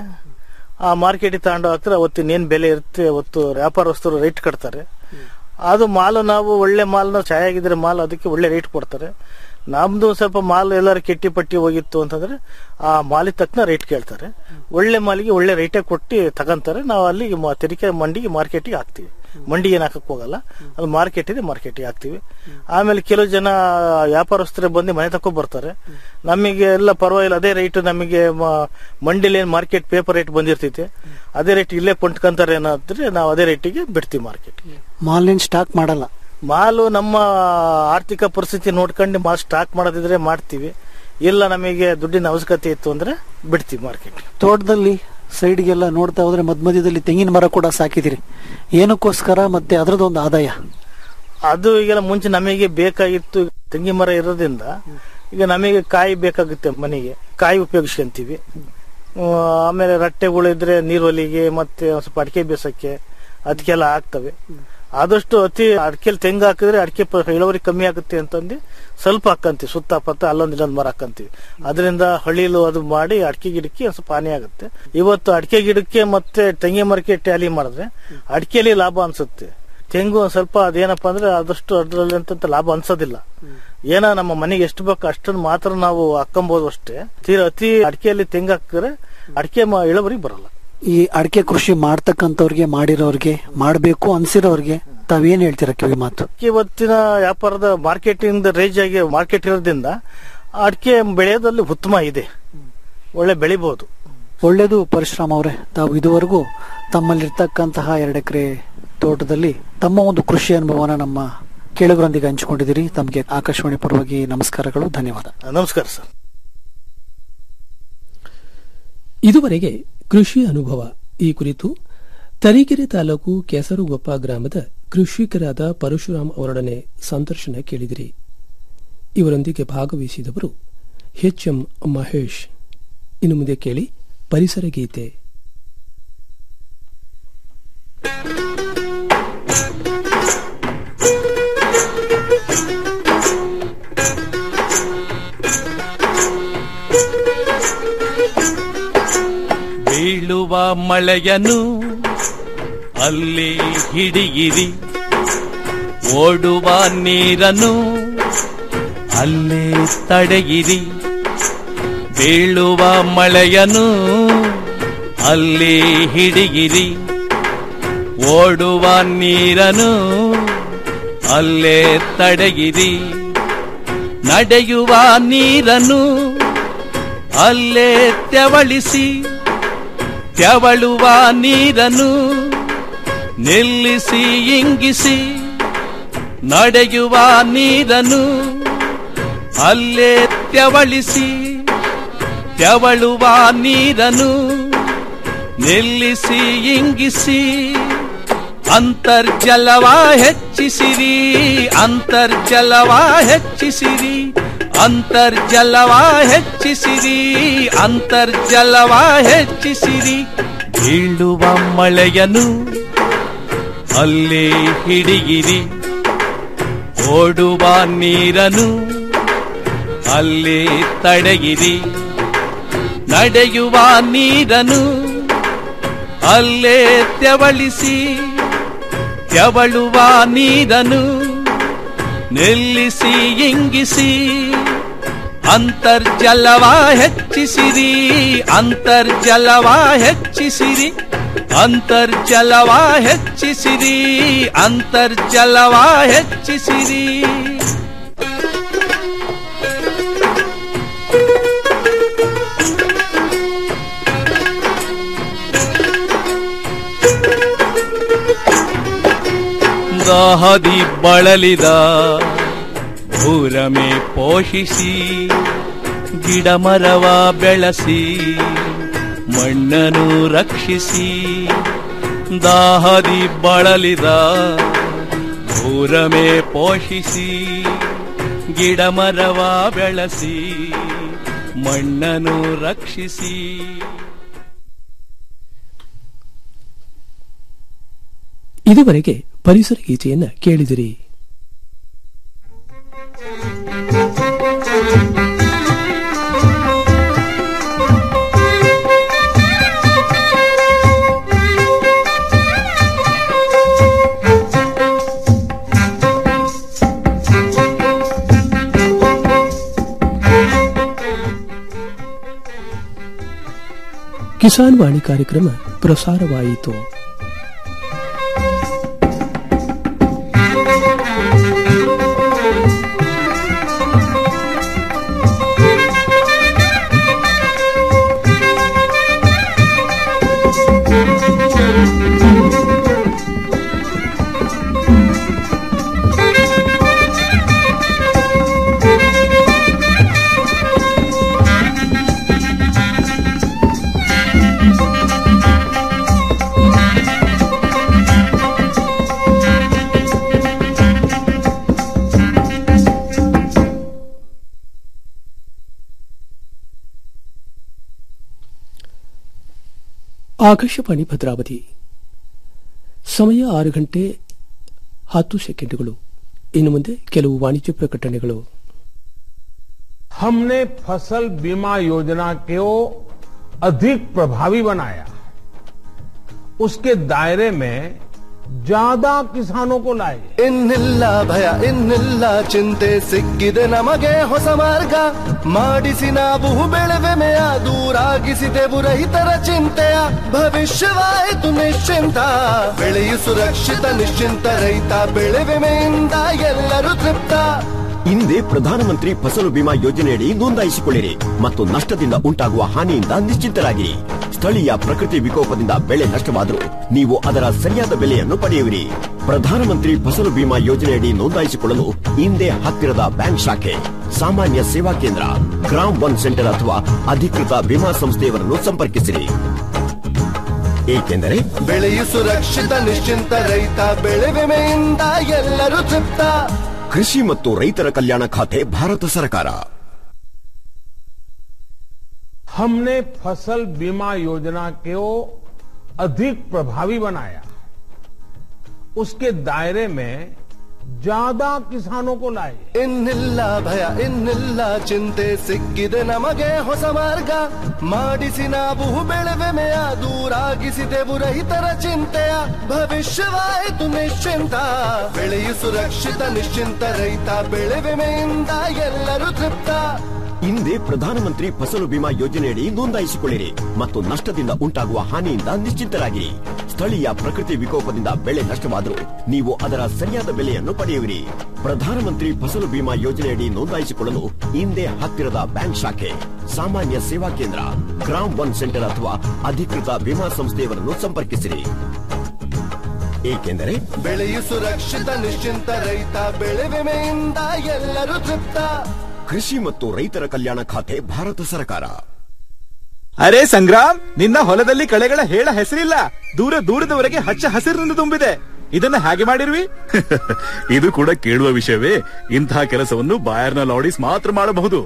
ಆ ಮಾರ್ಕೆಟಿಗೆ ತಗೊಂಡು ಹೋಗ್ತಾರೆ ಅವತ್ತಿನ ಏನ್ ಬೆಲೆ ಇರುತ್ತೆ ಅವತ್ತು ವ್ಯಾಪಾರಸ್ಥರು ರೇಟ್ ಕಟ್ತಾರೆ ಅದು ಮಾಲು ನಾವು ಒಳ್ಳೆ ಮಾಲ್ನ ಚೆನ್ನಾಗಿದ್ರೆ ಮಾಲ್ ಅದಕ್ಕೆ ಒಳ್ಳೆ ರೇಟ್ ಕೊಡ್ತಾರೆ ನಮ್ದು ಸ್ವಲ್ಪ ಮಾಲ್ ಎಲ್ಲಾರು ಕೆಟ್ಟಿ ಪಟ್ಟಿ ಹೋಗಿತ್ತು ಅಂತಂದ್ರೆ ಆ ಮಾಲಿಗೆ ತಕ್ಕನ ರೇಟ್ ಕೇಳ್ತಾರೆ ಒಳ್ಳೆ ಮಾಲಿಗೆ ಒಳ್ಳೆ ರೇಟೇ ಕೊಟ್ಟು ತಗೊಂತಾರೆ ನಾವು ಅಲ್ಲಿಗೆ ಮ- ತೆರಿಕೆ ಮಂಡಿಗೆ ಮಾರ್ಕೆಟಿಗೆ ಹಾಕ್ತಿವಿ ಮಂಡಿಗೆ ಏನು ಹಾಕಕ್ ಹೋಗಲ್ಲ ಅದು ಮಾರ್ಕೆಟ್ ಇದೆ ಮಾರ್ಕೆಟ್ಗೆ ಹಾಕ್ತಿವಿ ಆಮೇಲೆ ಕೆಲವು ಜನ ವ್ಯಾಪಾರಸ್ಥರು ಬಂದು ಮನೆ ತಕೊ ಬರ್ತಾರೆ ನಮಗೆ ಎಲ್ಲ ಪರವಾಗಿಲ್ಲ ಅದೇ ರೇಟ್ ನಮಗೆ ಮ- ಮಂಡಿಲಿ ಏನ್ ಮಾರ್ಕೆಟ್ ಪೇಪರ್ ರೇಟ್ ಬಂದಿರ್ತೈತೆ ಅದೇ ರೇಟ್ ಇಲ್ಲೇ ಕೊಂಡ್ಕೊಂತಾರೆ ಏನಾದ್ರೆ ನಾವು ಅದೇ ರೇಟಿಗೆ ಬಿಡ್ತೀವಿ ಮಾರ್ಕೆಟ್ ಮಾಲ್ನೇನ್ ಸ್ಟಾಕ್ ಮಾಡಲ್ಲ ಮಾಲು ನಮ್ಮ ಆರ್ಥಿಕ ಪರಿಸ್ಥಿತಿ ನೋಡ್ಕೊಂಡು ಮಾಲ್ ಸ್ಟಾಕ್ ಮಾಡೋದಿದ್ರೆ ಮಾಡ್ತೀವಿ ಇಲ್ಲ ನಮಗೆ ದುಡ್ಡಿನ ಅವಶ್ಯಕತೆ ಇತ್ತು ಅಂದ್ರೆ ಬಿಡ್ತೀವಿ ಮಾರ್ಕೆಟ್ ತೋಟದಲ್ಲಿ ಸೈಡ್ಗೆಲ್ಲ ನೋಡ್ತಾ ಹೋದ್ರೆ ಮಧ್ಯ ಮಧ್ಯದಲ್ಲಿ ತೆಂಗಿನ ಮರ ಕೂಡ ಸಾಕಿದಿರಿ ಏನಕ್ಕೋಸ್ಕರ ಮತ್ತೆ ಅದರದೊಂದು ಆದಾಯ ಅದು ಈಗೆಲ್ಲ ಮುಂಚೆ ನಮಗೆ ಬೇಕಾಗಿತ್ತು ತೆಂಗಿನ ಮರ ಇರೋದ್ರಿಂದ ಈಗ ನಮಗೆ ಕಾಯಿ ಬೇಕಾಗುತ್ತೆ ಮನೆಗೆ ಕಾಯಿ ಉಪಯೋಗಿಸ್ಕೊಂತೀವಿ ಆ, ಆಮೇಲೆ ರಟ್ಟೆಗಳು ಇದ್ರೆ ನೀರೊಲಿಗೆ ಮತ್ತೆ ಒಂದ್ ಸ್ವಲ್ಪ ಅಡಿಕೆ ಬೇಸಕ್ಕೆ ಅದಕ್ಕೆಲ್ಲ ಆಗ್ತವೆ ಆದಷ್ಟು ಅತಿ ಅಡಿಕೆಲಿ ತೆಂಗು ಹಾಕಿದ್ರೆ ಅಡಿಕೆ ಪ- ಇಳುವರಿ ಕಮ್ಮಿ ಆಗುತ್ತೆ ಅಂತಂದು ಸ್ವಲ್ಪ ಹಾಕಂತೀವಿ ಸುತ್ತಪತ್ತ ಅಲ್ಲೊಂದ್ ಇಲ್ಲೊಂದ್ ಮರ ಹಾಕಂತೀವಿ ಅದರಿಂದ ಹಳ್ಳಿಲು ಅದು ಮಾಡಿ ಅಡಿಕೆ ಗಿಡಕ್ಕೆ ಒಂದ್ ಸ್ವಲ್ಪ ಹಾನಿ ಆಗುತ್ತೆ ಇವತ್ತು ಅಡಿಕೆ ಗಿಡಕ್ಕೆ ಮತ್ತೆ ತೆಂಗಿನ ಮರಕ್ಕೆ ಟ್ಯಾಲಿ ಮಾಡಿದ್ರೆ ಅಡಿಕೆಲಿ ಲಾಭ ಅನ್ಸುತ್ತೆ ತೆಂಗು ಒಂದ್ ಸ್ವಲ್ಪ ಅದೇನಪ್ಪ ಅಂದ್ರೆ ಆದಷ್ಟು ಅದ್ರಲ್ಲಿ ಅಂತ ಲಾಭ ಅನ್ಸೋದಿಲ್ಲ ಏನೋ ನಮ್ಮ ಮನೆಗೆ ಎಷ್ಟು ಬೇಕು ಅಷ್ಟನ್ನು ಮಾತ್ರ ನಾವು ಹಾಕೊಂಬೋದು ಅಷ್ಟೇ ತೀರ ಅತಿ ಅಡಿಕೆಯಲ್ಲಿ ತೆಂಗು ಹಾಕಿದ್ರೆ ಅಡಿಕೆ ಮ- ಇಳುವರಿ ಬರಲ್ಲ ಈ ಅಡಿಕೆ ಕೃಷಿ ಮಾಡ್ತಕ್ಕಂಥವ್ರಿಗೆ ಮಾಡಿರೋರ್ಗೆ ಮಾಡಬೇಕು ಅನ್ಸಿರೋರ್ಗೆ ತಾವೇನ್ ಹೇಳ್ತೀರಾ ಕಿವಿ ಮಾತು ಇವತ್ತಿನ ವ್ಯಾಪಾರದ ಮಾರ್ಕೆಟಿಂಗ್ ರೇಂಜ್ ಆಗಿ ಮಾರ್ಕೆಟ್ ಇರೋದ್ರಿಂದ ಅಡಿಕೆ ಬೆಳೆಯೋದ್ರಲ್ಲಿ ಉತ್ತಮ ಇದೆ ಒಳ್ಳೆ ಬೆಳಿಬಹುದು ಒಳ್ಳೇದು ಪರಶುರಾಮ್ ಅವರೇ ತಾವು ಇದುವರೆಗೂ ತಮ್ಮಲ್ಲಿರ್ತಕ್ಕಂತಹ ಎರಡು ಎಕರೆ ತೋಟದಲ್ಲಿ ತಮ್ಮ ಒಂದು ಕೃಷಿ ಅನುಭವನ ನಮ್ಮ ಕೇಳುಗರೊಂದಿಗೆ ಹಂಚಿಕೊಂಡಿದ್ದೀರಿ ತಮಗೆ ಆಕಾಶವಾಣಿ ಪರವಾಗಿ ನಮಸ್ಕಾರಗಳು ಧನ್ಯವಾದ ನಮಸ್ಕಾರ ಸರ್ ಇದುವರೆಗೆ ಕೃಷಿ ಅನುಭವ ಈ ಕುರಿತು ತರೀಕೆರೆ ತಾಲೂಕು ಕೆಸರುಗೊಪ್ಪ ಗ್ರಾಮದ ಕೃಷಿಕರಾದ ಪರಶುರಾಮ್ ಅವರೊಡನೆ ಸಂದರ್ಶನ ಕೇಳಿದಿರಿ ಇವರೊಂದಿಗೆ ಭಾಗವಹಿಸಿದವರು ಎಚ್ ಎಂ ಮಹೇಶ್ ಇನ್ನು ಮುಂದೆ ಕೇಳಿ ಪರಿಸರ ಗೀತೆ ಬೀಳುವ ಮಳೆಯನು ಅಲ್ಲಿ ಹಿಡಿಯಿರಿ ಓಡುವ ನೀರನ್ನು ಅಲ್ಲೇ ತಡೆಯಿರಿ ಬೀಳುವ ಮಳೆಯನು ಅಲ್ಲಿ ಹಿಡಿಯಿರಿ ಓಡುವ ನೀರನ್ನು ಅಲ್ಲೇ ತಡೆಯಿರಿ ನಡೆಯುವ ನೀರನ್ನು ಅಲ್ಲೇ ತೆವಳಿಸಿ ತೆವಳುವ ನೀರನ್ನು ನಿಲ್ಲಿಸಿ ಇಂಗಿಸಿ ನಡೆಯುವ ನೀರನ್ನು ಅಲ್ಲೇ ತೆವಳಿಸಿ ತೆವಳುವ ನೀರನ್ನು ನಿಲ್ಲಿಸಿ ಇಂಗಿಸಿ ಅಂತರ್ಜಲವ ಹೆಚ್ಚಿಸಿರಿ ಅಂತರ್ಜಲವ ಹೆಚ್ಚಿಸಿರಿ ಅಂತರ್ಜಲವ ಹೆಚ್ಚಿಸಿರಿ ಅಂತರ್ಜಲವ ಹೆಚ್ಚಿಸಿರಿ ಬೀಳುವ ಮಳೆಯನು ಅಲ್ಲಿ ಹಿಡಿಯಿರಿ ಓಡುವ ನೀರನು ಅಲ್ಲಿ ತಡೆಯಿರಿ ನಡೆಯುವ ನೀರನು ಅಲ್ಲೇ ತೆವಳಿಸಿ ತೆವಳುವ ನೀರನು ನಿಲ್ಲಿಸಿ ಇಂಗಿಸಿ ಅಂತರ್ಜಲವ ಹೆಚ್ಚಿಸಿರಿ ಅಂತರ್ಜಲವ ಹೆಚ್ಚಿಸಿರಿ ಅಂತರ್ಜಲವ ಹೆಚ್ಚಿಸಿರಿ ಅಂತರ್ಜಲವ ಹೆಚ್ಚಿಸಿರಿ ದಾಹದಿ ಬಳಲಿದ ಭೂರಮೆ ಪೋಷಿಸಿ ಗಿಡ ಮರವ ಬೆಳೆಸಿ ಮಣ್ಣನ್ನು ರಕ್ಷಿಸಿ ದಾಹದಿ ಬಳಲಿದ ಭೂರಮೆ ಪೋಷಿಸಿ ಗಿಡ ಮರವ ಬೆಳೆಸಿ ಮಣ್ಣನ್ನು ರಕ್ಷಿಸಿ ಇದುವರೆಗೆ ಪರಿಸರ ಗೀತೆಯನ್ನ ಕೇಳಿದಿರಿ ಕಿಸಾನ್ ವಾಣಿ ಕಾರ್ಯಕ್ರಮ ಪ್ರಸಾರವಾಯಿತು ಆಕಾಶವಾಣಿ ಭದ್ರಾವತಿ ಸಮಯ ಆರು ಗಂಟೆ ಹತ್ತು ಸೆಕೆಂಡ್ಗಳು ಇನ್ನು ಮುಂದೆ ಕೆಲವು ವಾಣಿಜ್ಯ ಪ್ರಕಟಣೆಗಳು हमने फसल बीमा योजना को अधिक प्रभावी बनाया उसके दायरे में ज्यादा किसानों को लाए ಇನ್ನಿಲ್ಲ ಭಯ ಇನ್ನಿಲ್ಲ ಚಿಂತೆ ಸಿಕ್ಕಿದೆ ನಮಗೆ ಹೊಸ ಮಾರ್ಗ ಮಾಡಿಸಿ ನಾವು ಬೆಳೆವೆಮೆಯ ದೂರಾಗಿಸಿದೆವು ರೈತರ ಚಿಂತೆಯ ಭವಿಷ್ಯವಾಯಿತು ನಿಶ್ಚಿಂತ ಬೆಳೆಯು ಸುರಕ್ಷಿತ ನಿಶ್ಚಿಂತ ರೈತ ಬೆಳೆವೆಮೆಯಿಂದ ಎಲ್ಲರೂ ತೃಪ್ತ ಹಿಂದೆ ಪ್ರಧಾನಮಂತ್ರಿ ಫಸಲು ಬಿಮಾ ಯೋಜನೆಯಡಿ ನೋಂದಾಯಿಸಿಕೊಳ್ಳಿರಿ ಮತ್ತು ನಷ್ಟದಿಂದ ಉಂಟಾಗುವ ಹಾನಿಯಿಂದ ನಿಶ್ಚಿಂತರಾಗಿರಿ ಸ್ಥಳೀಯ ಪ್ರಕೃತಿ ವಿಕೋಪದಿಂದ ಬೆಳೆ ನಷ್ಟವಾದರೂ ನೀವು ಅದರ ಸರಿಯಾದ ಬೆಲೆಯನ್ನು ಪಡೆಯುವಿರಿ ಪ್ರಧಾನಮಂತ್ರಿ ಫಸಲು ಬಿಮಾ ಯೋಜನೆಯಡಿ ನೋಂದಾಯಿಸಿಕೊಳ್ಳಲು ಹಿಂದೆ ಹತ್ತಿರದ ಬ್ಯಾಂಕ್ ಶಾಖೆ ಸಾಮಾನ್ಯ ಸೇವಾ ಕೇಂದ್ರ ಗ್ರಾಮ್ ಒನ್ ಸೆಂಟರ್ ಅಥವಾ ಅಧಿಕೃತ ವಿಮಾ ಸಂಸ್ಥೆಯವರನ್ನು ಸಂಪರ್ಕಿಸಿರಿ ಏಕೆಂದರೆ ಬೆಳೆಯು ಸುರಕ್ಷಿತ ನಿಶ್ಚಿಂತ ರೈತ ಬೆಳೆ ವಿಮೆಯಿಂದ ಎಲ್ಲರೂ ತೃಪ್ತ ಕೃಷಿ ಮತ್ತು ರೈತರ ಕಲ್ಯಾಣ ಖಾತೆ ಭಾರತ ಸರ್ಕಾರ हमने फसल बीमा योजना को अधिक प्रभावी बनाया उसके दायरे में ज्यादा किसानों को लाए ಇನ್ನಿಲ್ಲ ಭಯ ಇನ್ನಿಲ್ಲ ಚಿಂತೆ ಸಿಕ್ಕಿದೆ ನಮಗೆ ಹೊಸ ಮಾರ್ಗ ಮಾಡಿಸಿ ನಾವು ಬೆಳೆವೆಮೆಯ ದೂರಾಗಿಸಿದೆವು ರೈತರ ಚಿಂತೆಯ ಭವಿಷ್ಯವಾಯಿತು ನಿಶ್ಚಿಂತ ಬೆಳೆಯು ಸುರಕ್ಷಿತ ನಿಶ್ಚಿಂತ ರೈತ ಬೆಳೆ ವಿಮೆಯಿಂದ ಎಲ್ಲರೂ ತೃಪ್ತ ಹಿಂದೆ ಪ್ರಧಾನಮಂತ್ರಿ ಫಸಲು ಬಿಮಾ ಯೋಜನೆಯಡಿ ನೋಂದಾಯಿಸಿಕೊಳ್ಳಿರಿ ಮತ್ತು ನಷ್ಟದಿಂದ ಉಂಟಾಗುವ ಹಾನಿಯಿಂದ ನಿಶ್ಚಿಂತರಾಗಿರಿ ಸ್ಥಳೀಯ ಪ್ರಕೃತಿ ವಿಕೋಪದಿಂದ ಬೆಳೆ ನಷ್ಟವಾದರೂ ನೀವು ಅದರ ಸರಿಯಾದ ಬೆಲೆಯನ್ನು ಪಡೆಯುವಿರಿ ಪ್ರಧಾನಮಂತ್ರಿ ಫಸಲು ಬಿಮಾ ಯೋಜನೆಯಡಿ ನೋಂದಾಯಿಸಿಕೊಳ್ಳಲು ಹಿಂದೆ ಹತ್ತಿರದ ಬ್ಯಾಂಕ್ ಶಾಖೆ ಸಾಮಾನ್ಯ ಸೇವಾ ಕೇಂದ್ರ ಗ್ರಾಮ್ ಒನ್ ಸೆಂಟರ್ ಅಥವಾ ಅಧಿಕೃತ ವಿಮಾ ಸಂಸ್ಥೆಯವರನ್ನು ಸಂಪರ್ಕಿಸಿರಿ ಏಕೆಂದರೆ ಬೆಳೆಯು ಸುರಕ್ಷಿತ ನಿಶ್ಚಿಂತ ರೈತ ಬೆಳೆ ವಿಮೆಯಿಂದ ಎಲ್ಲರೂ ತೃಪ್ತ ಕೃಷಿ ಮತ್ತು ರೈತರ ಕಲ್ಯಾಣ ಖಾತೆ ಭಾರತ ಸರ್ಕಾರ ಅರೆ ಸಂಗ್ರಾಮ್ ನಿನ್ನ ಹೊಲದಲ್ಲಿ ಕಳೆಗಳ ಹೇಳ ಹೆಸರಿಲ್ಲ ದೂರ ದೂರದವರೆಗೆ ಹಚ್ಚ ಹಸಿರಿನಿಂದ ತುಂಬಿದೆ ಇದನ್ನ ಹಾಗೆ ಮಾಡಿರ್ವಿ ಇದು ಕೂಡ ಕೇಳುವ ವಿಷಯವೇ ಇಂತಹ ಕೆಲಸವನ್ನು ಬಾಯರ್ನ ಲಾಡೀಸ್ ಮಾತ್ರ ಮಾಡಬಹುದು